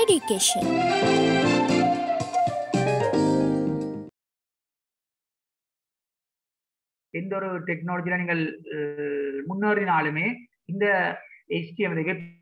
education. எந்த ஒரு டெக்னாலஜியில நீங்கள் அஹ், முன்னேறினாலுமே இந்த HTML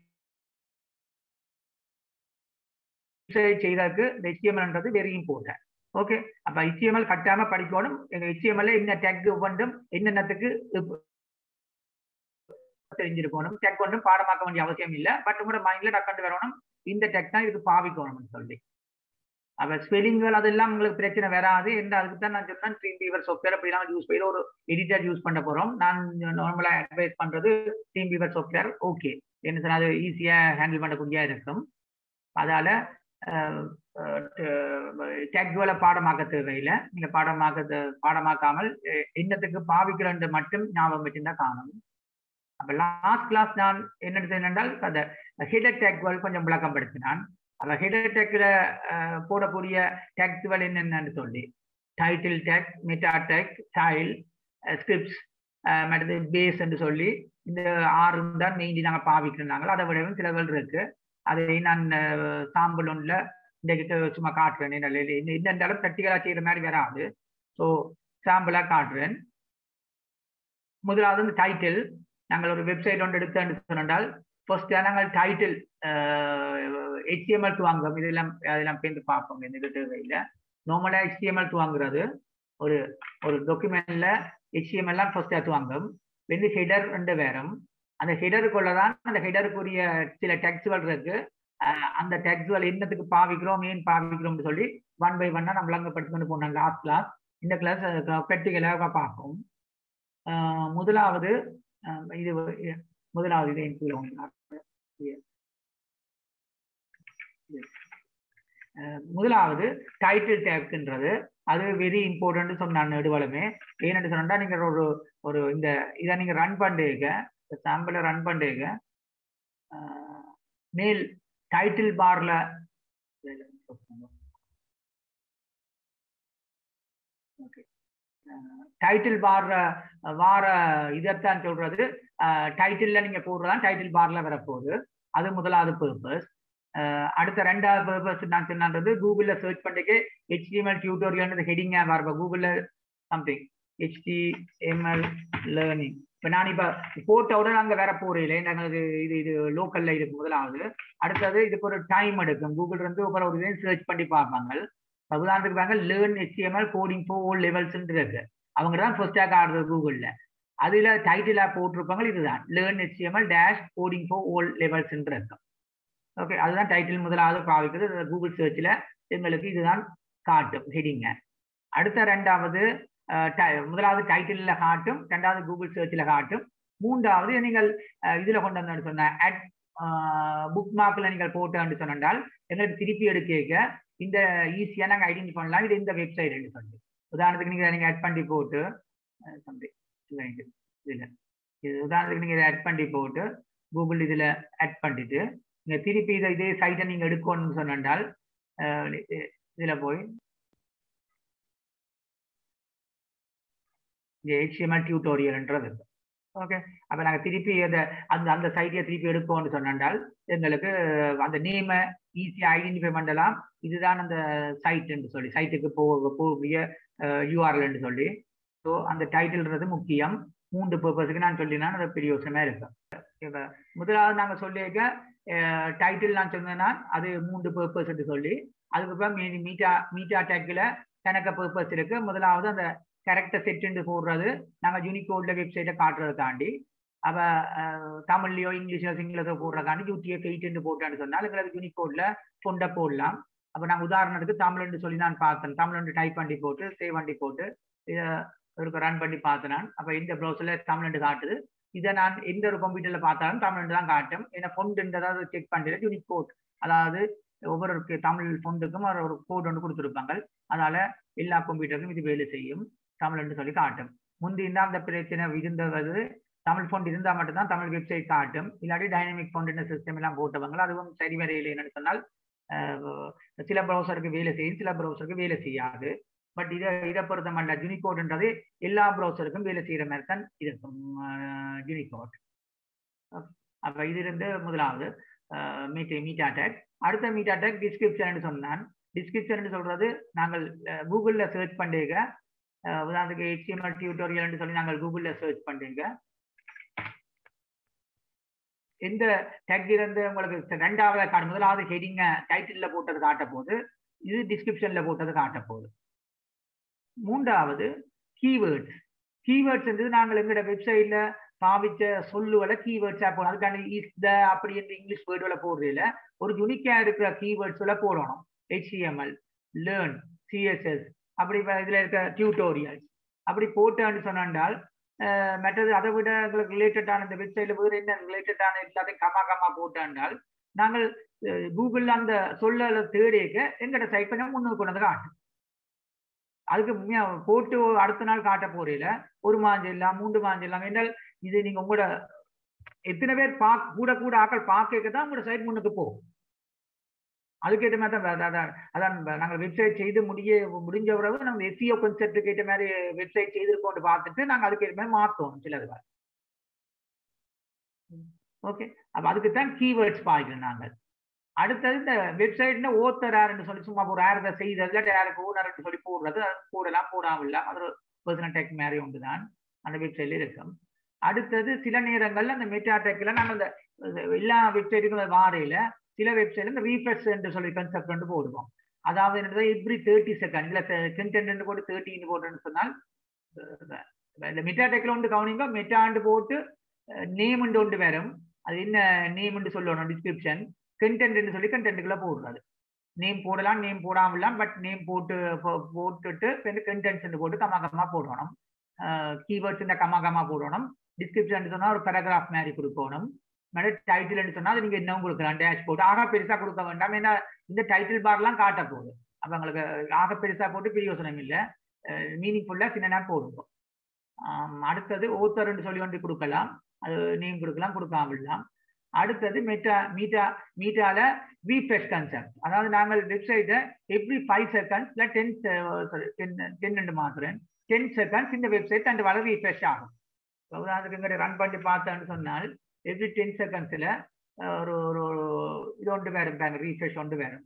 வெப்சைட் செய்யறதுக்கு இந்த HTMLன்றது வெரி இம்பார்ட்டன்ட் ஓகே அப்ப HTML கட்டாம படிக்கணும் எங்க HTML என்ன டேக் ஒன்றும் என்னென்னத்துக்கு இப்ப தெரிஞ்சிருக்கணும் டெக் ஒன்றும் பாடமாக்க வேண்டிய அவசியம் இல்லை பட் உங்களோட மைண்ட்ல டக்கண்டு வரணும் இந்த டெக் தான் இதுக்கு பாவிக்கணும்னு சொல்லி அப்ப ஸ்பெல்லிங்கள் அதெல்லாம் உங்களுக்கு பிரச்சனை வராது எந்த அதுக்கு தான் நான் சொன்னேன் ட்ரீம் பீவர் சாஃப்ட்வேர் அப்படிலாம் யூஸ் பண்ணி ஒரு எடிட்டர் யூஸ் பண்ண போறோம் நான் நார்மலா அட்வைஸ் பண்றது ட்ரீம் பீவர் சாஃப்ட்வேர் ஓகே என்ன சொன்னா அது ஈஸியா ஹேண்டில் பண்ணக்கூடியதா இருக்கும் அதால டெக்வலை பாடமாக்க தேவையில்லை நீங்க பாடமாக்க தே- பாடமாக்காமல் அஹ், என்னத்துக்கு பாவிக்கிறோன்ற மட்டும் ஞாபகம் வச்சிருந்தா காணும் அப்ப லாஸ்ட் கிளாஸ் நான் என்ன எடுத்தேன் என்றால் அந்த ஹிடர் டேக்வல் கொஞ்சம் விளக்கம் படுத்தினான் அப்ப ஹிடர் டேக்ல போடக்கூடிய டேக்ஸ்கள் என்னென்னு சொல்லி title tag meta tag style scripts மற்றது பேஸ் என்று சொல்லி இந்த ஆறு தான் மெயின்லி நாங்கள் பாவிக்கிறாங்க அதை விடவும் சிலவல் இருக்கு அதை நான் சாம்பிள் ஒன்றில் இந்த சும்மா காட்டுறேன் என்ன இந்த இந்த அளவு ப்ராக்டிக்கலாக செய்கிற மாதிரி வராது ஸோ சாம்பிளாக காட்டுறேன் முதலாவது இந்த டைட்டில் நாங்கள் ஒரு வெப்சைட் ஒன்று எடுத்தோன்னு சொன்னால் ஃபர்ஸ்ட் நாங்கள் டைட்டில் ஹெச்டிஎம்எல் துவாங்கும் இதெல்லாம் அதெல்லாம் பேருந்து பார்ப்போம் இந்த தேவையில் நார்மலாக ஹெச்டிஎம்எல் துவாங்குறது ஒரு ஒரு டாக்குமெண்ட்ல ஹெச்டிஎம்எல்லாம் ஃபர்ஸ்ட் துவாங்கும் வந்து ஹெடர் ரெண்டு வேறும் அந்த ஹெடருக்குள்ள தான் அந்த ஹெடருக்குரிய சில டெக்ஸ்டுகள் இருக்கு அஹ் அந்த டெக்ஸ்டுகள் என்னத்துக்கு பாவிக்கிறோம் ஏன் பாவிக்கிறோம்னு சொல்லி ஒன் பை ஒன்னா நம்ம விளங்கப்படுத்திட்டு போனோம் லாஸ்ட் கிளாஸ் இந்த கிளாஸ் ப்ராக்டிக்கலாக பார்ப்போம் அஹ் முதலாவது அஹ் இது இது- முதலாவது இதை கீழே ஒன்று காட்டுறேன். அஹ் முதலாவது டைட்டில் டேக்ன்றது அது வெரி இம்பார்ட்டன்ட் சொன்னான் நெடுவலமே ஏன்னு சொன்னா நீங்க ஒரு ஒரு இந்த இதை நீங்க ரன் பண்ணுங்க சாம்பிளை ரன் பண்ணுங்க மேல் டைட்டில் பார்ல டைட்டில் பார்ல வார இதைத்தான் சொல்றது டைட்டில்ல நீங்க போடுறதான் டைட்டில் பார்ல வரப்போகுது அது முதலாவது பர்பஸ் அடுத்த ரெண்டாவது பர்பஸ் நான் சொன்னது கூகுள்ல சர்ச் பண்ணிட்டு ஹெச்டிஎம்எல் டியூட்டோரியல் ஹெடிங்கா வரப்போ கூகுள்ல சம்திங் ஹெச்டிஎம்எல் லேர்னிங் இப்போ நான் இப்போ போட்டோட நாங்கள் வேற போறீங்களே எங்களுக்கு இது இது லோக்கல்ல இருக்கு முதலாவது அடுத்தது இதுக்கு ஒரு டைம் எடுக்கும் கூகுள் இருந்து அப்புறம் ஒரு இதையும் சர்ச் பண்ணி பார்ப்பாங்க இப்ப உதாரணத்துக்கு பாருங்க learn HTML coding for all levels இருக்கு அவங்க தான் ஃபர்ஸ்டாக ஆடுறது கூகுள்ல அதுல டைட்டிலா போட்டிருப்பாங்க இதுதான் learn HTML dash coding for all levels இருக்கு ஓகே அதுதான் டைட்டில் முதலாவது பாவிக்கிறது கூகுள் சர்ச்ல எங்களுக்கு இதுதான் காட்டும் ஹெடிங்க அடுத்த ரெண்டாவது அஹ், ti- முதலாவது டைட்டில்ல காட்டும் ரெண்டாவது கூகுள் சர்ச்ல காட்டும் மூன்றாவது நீங்கள் அஹ், இதுல கொண்டு வந்தோம்னு சொன்ன அட் புக் மார்க்ல நீங்கள் போட்டோன்னு சொன்னால் எங்களுக்கு திருப்பி எடுக்க இந்த ஈஸியா நாங்க ஐடென்டி பண்ணலாம் இது இந்த வெப்சைட் சொல்லி உதாரணத்துக்கு நீங்க நீங்க ஆட் பண்ணி போட்டு அஹ், something. இல்ல, இது இதுல இது உதாரணத்துக்கு நீங்க இதை ஆட் பண்ணி போட்டு கூகுள் இதுல ஆட் பண்ணிட்டு நீங்க திருப்பி இதை இதே சைட்டை நீங்க எடுக்கணும்னு சொன்னால் அஹ், இது- இதுல போய் இங்க HTML டியூட்டோரியல்ன்றது ஓகே அப்ப நாங்க திருப்பி அதை அந்த அந்த சைட்டை திருப்பி எடுப்போம்னு சொன்னால் எங்களுக்கு அந்த நேமை ஈஸியா ஐடென்டிஃபை பண்ணலாம் இதுதான் அந்த சைட்டுன்னு சொல்லி சைட்டுக்கு போக போகக்கூடிய யூஆர்எல்னு சொல்லி ஸோ அந்த டைட்டில்ன்றது முக்கியம் மூன்று பர்பஸுக்கு நான் சொல்லினா அது பெரிய யோசனையா இருக்கும் இப்ப முதலாவது நாங்க சொல்லியிருக்க டைட்டில் நான் சொன்னேன்னா அது மூன்று பர்பஸ் சொல்லி அதுக்கப்புறம் மீட்டா மீட்டா டேக்கில் கணக்க பர்பஸ் இருக்கு முதலாவது அந்த கேரக்டர் செட்டுன்னு போடுறது நாங்கள் யூனிகோட்ல வெப்சைட்டை காட்டுறதை தாண்டி அப்ப அஹ், தமிழ்லயோ இங்கிலீஷ்லயோ சிங்களத்தோ போடுறதாண்டி யூடிஎஃப் எயிட்னு போட்டான்னு சொன்னால் எங்களுக்கு யூனிகோட்ல கொண்ட போடலாம் அப்ப நான் உதாரணத்துக்கு தமிழ்னு சொல்லி நான் பார்த்தேன் தமிழ்னு டைப் பண்ணி போட்டு சேவ் பண்ணி போட்டு இதை ஒரு ரன் பண்ணி பார்த்தேன் நான் அப்ப இந்த ப்ரௌசர்ல தமிழ்னு காட்டுது இதை நான் எந்த ஒரு கம்ப்யூட்டர்ல பார்த்தாலும் தமிழ்னு தான் காட்டும் ஏன்னா ஃபொண்டுன்றதாவது செக் பண்ணிட்டு யூனிகோட் அதாவது ஒவ்வொரு கு- தமிழ் ஃபொண்டுக்கும் ஒரு ஒரு கோட் ஒன்று கொடுத்துருப்பாங்க அதனால எல்லா கம்ப்யூட்டருக்கும் இது வேலை செய்யும் தமிழ்னு சொல்லி காட்டும் முந்தி இருந்தா அந்த பிரச்சனை இருந்தது தமிழ் ஃபோன் இருந்தால் மட்டும்தான் தமிழ் வெப்சைட் காட்டும் இல்லாட்டி டைனமிக் ஃபோன் சிஸ்டம் எல்லாம் போட்டவங்க அதுவும் சரி வரையில் என்னன்னு சொன்னால் அஹ், சில ப்ரௌசருக்கு வேலை செய்யும் சில ப்ரௌசருக்கு வேலை செய்யாது பட் இதை இதை பொறுத்த மட்டும் யூனிகோட்ன்றது எல்லா ப்ரௌசருக்கும் வேலை செய்யற மாதிரி தான் இருக்கும் யூனிகோட் அப்ப இது இருந்து முதலாவது மீட் மீட் அட்டாக் அடுத்த மீட் அட்டாக் டிஸ்கிரிப்ஷன் சொன்னான் டிஸ்கிரிப்ஷன் சொல்றது நாங்கள் கூகுள்ல சர்ச் பண்ணுங்க உதாரணத்துக்கு ஹெச்டிஎம்எல் டியூட்டோரியல் சொல்லி நாங்கள் கூகுள்ல சர்ச் பண்ணுங்க எந்த டேக் இருந்து உங்களுக்கு ரெண்டாவது காட்டு முதலாவது ஹெடிங்க டைட்டில்ல போட்டது காட்ட போகுது இது டிஸ்கிரிப்ஷன்ல போட்டது காட்ட போகுது மூன்றாவது கீவேர்ட்ஸ் கீவேர்ட்ஸ் வந்து நாங்கள் எங்களோட வெப்சைட்ல பாவிச்ச சொல்லுவல கீவேர்ட்ஸா போடணும் அதுக்கான இஸ் த அப்படி என்று இங்கிலீஷ் வேர்டுல போடுறதுல ஒரு யுனிக்கா இருக்கிற கீவேர்ட்ஸ்ல போடணும் ஹெச்டிஎம்எல் லேர்ன் சிஎஸ்எஸ் அப்படி இதுல இருக்க டியூட்டோரியல்ஸ் அப்படி போட்டேன்னு சொன்னால் மற்றது அதை விட எங்களுக்கு ரிலேட்டடான இந்த வெப்சைட்ல வேறு என்ன ரிலேட்டடான எல்லாத்தையும் கமா கமா போட்டாண்டால் நாங்கள் கூகுள்ல அந்த சொல்ல தேடிக்க எங்கட சைட் கொஞ்சம் முன்னுக்கு கொண்டு வந்து காட்டும் அதுக்கு போட்டு அடுத்த நாள் காட்ட போறீல ஒரு மாஞ்செல்லாம் மூன்று மாஞ்செல்லாம் என்றால் இது நீங்க உங்களோட எத்தனை பேர் பா கூட கூட ஆக்கள் பார்க்க தான் உங்களோட சைட் முன்னுக்கு போகும் அதுக்கேற்ற மாதிரி தான் அதான் அதான் நாங்கள் வெப்சைட் செய்து முடிய முடிஞ்ச பிறகு நம்ம எஸ்சிஓ கன்செப்டுக்கு ஏற்ற மாதிரி வெப்சைட் செய்திருக்கோம்னு பார்த்துட்டு நாங்கள் அதுக்கு ஏற்ற மாதிரி மாற்றோம் சிலது ஓகே அப்போ அதுக்கு தான் கீவேர்ட்ஸ் பாய்க்கிறோம் நாங்கள் அடுத்தது இந்த வெப்சைட்ல ஓத்தர் யாருன்னு சொல்லி சும்மா ஒரு யாரை செய்தது இல்லாட்டி யாருக்கு ஓனர்னு சொல்லி போடுறது போடலாம் போடாமல் இல்லை அது பர்சனல் டெக் மாதிரி ஒன்று தான் அந்த வெப்சைட்ல இருக்கும் அடுத்தது சில நேரங்கள்ல அந்த மெட்டா டெக்ல நாங்கள் இந்த எல்லா வெப்சைட்டுக்கும் வாரையில சில வெப்சைட்ல இந்த ரீஃப்ரெஷ் என்று சொல்லி கன்செப்ட் வந்து போடுவோம் அதாவது என்னது எவ்ரி தேர்ட்டி செகண்ட் இல்ல கண்டென்ட் போட்டு தேர்ட்டின்னு போட்டுன்னு சொன்னால் இந்த மெட்டா டெக்ல ஒன்று கவனிங்க மெட்டாண்டு போட்டு நேம் ஒன்று வரும் அது என்ன நேம் சொல்லணும் டிஸ்கிரிப்ஷன் கண்டென்ட் சொல்லி கண்டென்ட்டுக்குள்ள போடுறது நேம் போடலாம் நேம் போடாமலாம் பட் நேம் போட்டு போட்டுட்டு கண்டென்ட்ஸ் போட்டு கமா கமா போடணும் கீவேர்ட்ஸ் இந்த கமா கமா போடணும் டிஸ்கிரிப்ஷன் சொன்னா ஒரு பேராகிராஃப் மாதிரி கொடுக்கணும் மேடம் டைட்டில் சொன்னா அது நீங்க இன்னும் கொடுக்கலாம் டேஷ் போட்டு ஆக பெருசா கொடுக்க வேண்டாம் ஏன்னா இந்த டைட்டில் பார்லாம் காட்ட போகுது அப்ப உங்களுக்கு ஆக பெருசா போட்டு பிரயோசனம் இல்லை மீனிங்ஃபுல்லா சின்ன நேரம் போடுவோம் அடுத்தது ஓத்தர்ன்னு சொல்லி வந்து கொடுக்கலாம் அது நேம் கொடுக்கலாம் கொடுக்காம விடலாம் அடுத்தது மெட்டா மீட்டா மீட்டால ரீஃப்ரெஷ் கன்செப்ட் அதாவது நாங்கள் வெப்சைட்டை எவ்ரி ஃபைவ் செகண்ட்ஸ் இல்லை டென் டென் டென் ரெண்டு மாத்திரம் டென் செகண்ட்ஸ் இந்த வெப்சைட் அந்த வளர ரீஃப்ரெஷ் ஆகும் உதாரணத்துக்கு இங்கே ரன் பண்ணி பார்த்தேன்னு சொன்னால் எவ்ரி டென் செகண்ட்ஸில் ஒரு ஒரு இது ஒன்று வேறும் பாருங்க ரீஃப்ரெஷ் ஒன்று வேறும்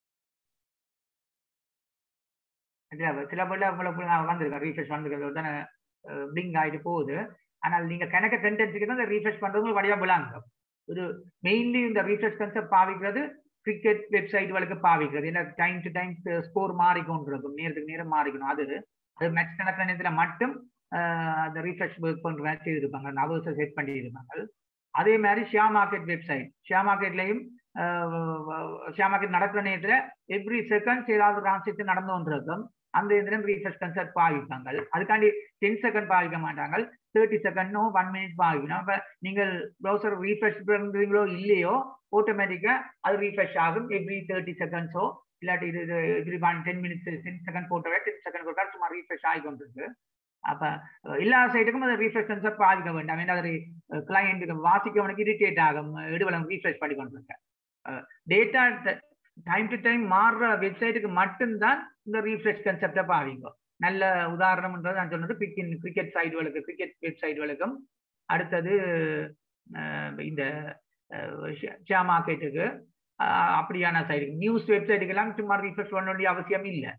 சில பேர்ல உங்களுக்கு வந்திருக்கேன் ரீஃப்ரெஷ் வந்திருக்கிறது தானே பிளிங் ஆகிட்டு போகுது ஆனால் நீங்க கணக்க கண்டென்ட்ஸுக்கு தான் இந்த ரீஃப்ரெஷ் பண்றது வழியா விளாங்க ஒரு மெயின்லி இந்த ரீஃப்ரெஷ் கன்செப்ட் பாவிக்கிறது கிரிக்கெட் வெப்சைட்டுகளுக்கு பாவிக்கிறது ஏன்னா டைம் டு டைம் ஸ்கோர் மாறிக்கொண்டிருக்கும் நேரத்துக்கு நேரம் மாறிக்கணும் அது அது மேட்ச் நடக்கிற நேரத்தில் மட்டும் அந்த ரீஃப்ரெஷ் ஒர்க் பண்ற மாதிரி செய்திருப்பாங்க அந்த அவர்ஸை செட் பண்ணி இருப்பாங்க அதே மாதிரி ஷேர் மார்க்கெட் வெப்சைட் ஷேர் மார்க்கெட்லையும் ஷேர் மார்க்கெட் நடக்கிற நேரத்தில் எவ்ரி செகண்ட் ஏதாவது டிரான்சாக்ஷன் நடந்து கொண்டிருக்கும் அந்த இதில் ரீஃப்ரெஷ் கன்செப்ட் பாவிப்பாங்க அதுக்காண்டி டென் செகண்ட் பாவிக்க மாட்டாங்க தேர்ட்டி செகண்டோ ஒன் மினிட் பாவிக்கணும் அப்போ நீங்கள் ப்ரௌசர் ரீஃப்ரெஷ் பண்ணுறீங்களோ இல்லையோ ஆட்டோமேட்டிக்காக அது ரீஃப்ரெஷ் ஆகும் எவ்ரி தேர்ட்டி செகண்ட்ஸோ இல்லாட்டி இது every one ten minutes ten second போட்டோவே டென் செகண்ட் கொடுத்தா சும்மா ரீஃப்ரெஷ் ஆகி கொண்டிருக்கு அப்போ எல்லா சைட்டுக்கும் அது ரீஃப்ரெஷ் கன்செப்ட் பாதிக்க வேண்டாம் ஏன்னா அது கிளையண்ட்டுக்கு வாசிக்கவனுக்கு இரிட்டேட் ஆகும் இடுவலம் ரீஃப்ரெஷ் பண்ணி கொண்டிருக்கேன் டேட்டா டைம் டு டைம் மாறுற வெப்சைட்டுக்கு மட்டும்தான் இந்த ரீஃப்ரெஷ் கன்செப்டை பாவிங்க நல்ல உதாரணம்ன்றது நான் சொன்னது கிரிக்கெட் கிரிக்கெட் சைடுகளுக்கு கிரிக்கெட் வெப்சைட்டுகளுக்கும் அடுத்தது இந்த ஷேர் மார்க்கெட்டுக்கு அப்படியான சைடு நியூஸ் வெப்சைட்டுக்கெல்லாம் சும்மா ரீஃப்ரெஷ் பண்ண வேண்டிய அவசியம் இல்லை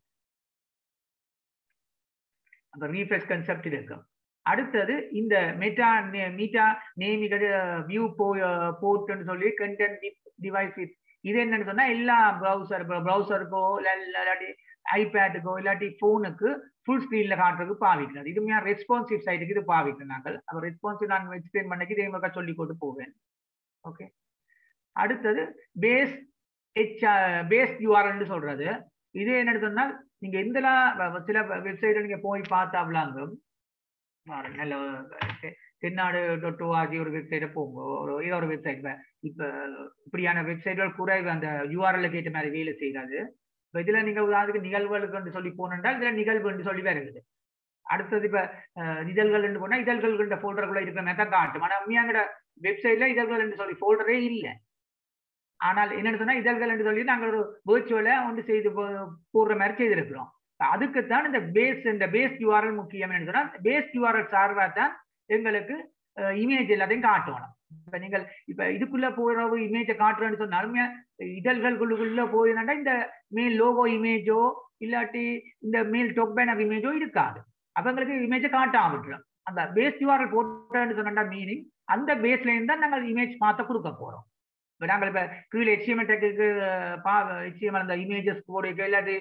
அந்த ரீஃப்ரெஷ் கன்செப்ட் இருக்கும் அடுத்தது இந்த மெட்டா மீட்டா நேமிகள் வியூ போ போர்ட்னு சொல்லி கண்டென்ட் டிவைஸ் வித் இது என்னன்னு சொன்னா எல்லா ப்ரௌசர் ப்ரௌசருக்கோ இல்லாட்டி ஐபேடுக்கோ இல்லாட்டி ஃபோனுக்கு ஃபுல் ஸ்க்ரீன்ல காட்டுறதுக்கு பாவிக்கிறது இதுமையா ரெஸ்பான்சிவ் சைட்டுக்கு இது பாவிக்கிறோம் நாங்கள் அப்போ ரெஸ்பான்சிவ் நான் எக்ஸ்பிளைன் பண்ணி இதே மாதிரி சொல்லி கொண்டு போவேன் ஓகே அடுத்தது பேஸ் ஹெச் பேஸ் யூஆர்எல்னு சொல்றது இது என்னன்னு சொன்னால் நீங்க எந்தெல்லாம் சில வெப்சைட்ல நீங்க போய் பார்த்தாங்களாங்க நல்ல தென்னாடு டாட் ஓஆர்ஜி ஒரு வெப்சைட்டை போங்க ஒரு ஏதோ ஒரு வெப்சைட் இப்போ இப்படியான வெப்சைட்கள் குறைவு அந்த யூஆர்எல் கேட்ட மாதிரி வேலை செய்யாது இப்போ இதில் நீங்கள் உதாரணத்துக்கு நிகழ்வுகளுக்கு சொல்லி போனோம்னா இதில் நிகழ்வுன்னு சொல்லி வருது அடுத்தது இப்போ இதழ்கள் போனால் இதழ்கள் ஃபோல்டருக்குள்ள இருக்கிற மெத்தட் காட்டும் ஆனால் உண்மையாங்கிற வெப்சைட்ல இதழ்கள் சொல்லி ஃபோல்டரே இல்லை ஆனால் என்னன்னு சொன்னா இதழ்கள் என்று சொல்லி நாங்கள் ஒரு வேர்ச்சுவலா வந்து செய்து போடுற மாதிரி செய்திருக்கிறோம் அதுக்குத்தான் இந்த பேஸ் இந்த பேஸ் யூஆர்எல் முக்கியம் சொன்னா பேஸ் யூஆர்எல் சார்பா தான் எங்களுக்கு இமேஜ் எல்லாத்தையும் காட்டணும் இப்ப நீங்கள் இப்ப இதுக்குள்ள போற ஒரு இமேஜை காட்டுறேன்னு சொன்னாலும் இதழ்களுக்குள்ள போயிருந்தா இந்த மேல் லோகோ இமேஜோ இல்லாட்டி இந்த மேல் டொக் பேனர் இமேஜோ இருக்காது அவங்களுக்கு இமேஜை காட்டாம விட்டுரும் அந்த பேஸ் யூஆர்எல் போட்டேன்னு சொன்னா மீனிங் அந்த பேஸ்ல இருந்து தான் நாங்கள் இமேஜ் பார்த்து கொடுக்க போறோம் இப்போ நாங்கள் இப்போ கீழே ஹெச்எம்எல் டெக்கு பா ஹெச்எம்எல் அந்த இமேஜஸ் போடுக்க இல்லாட்டி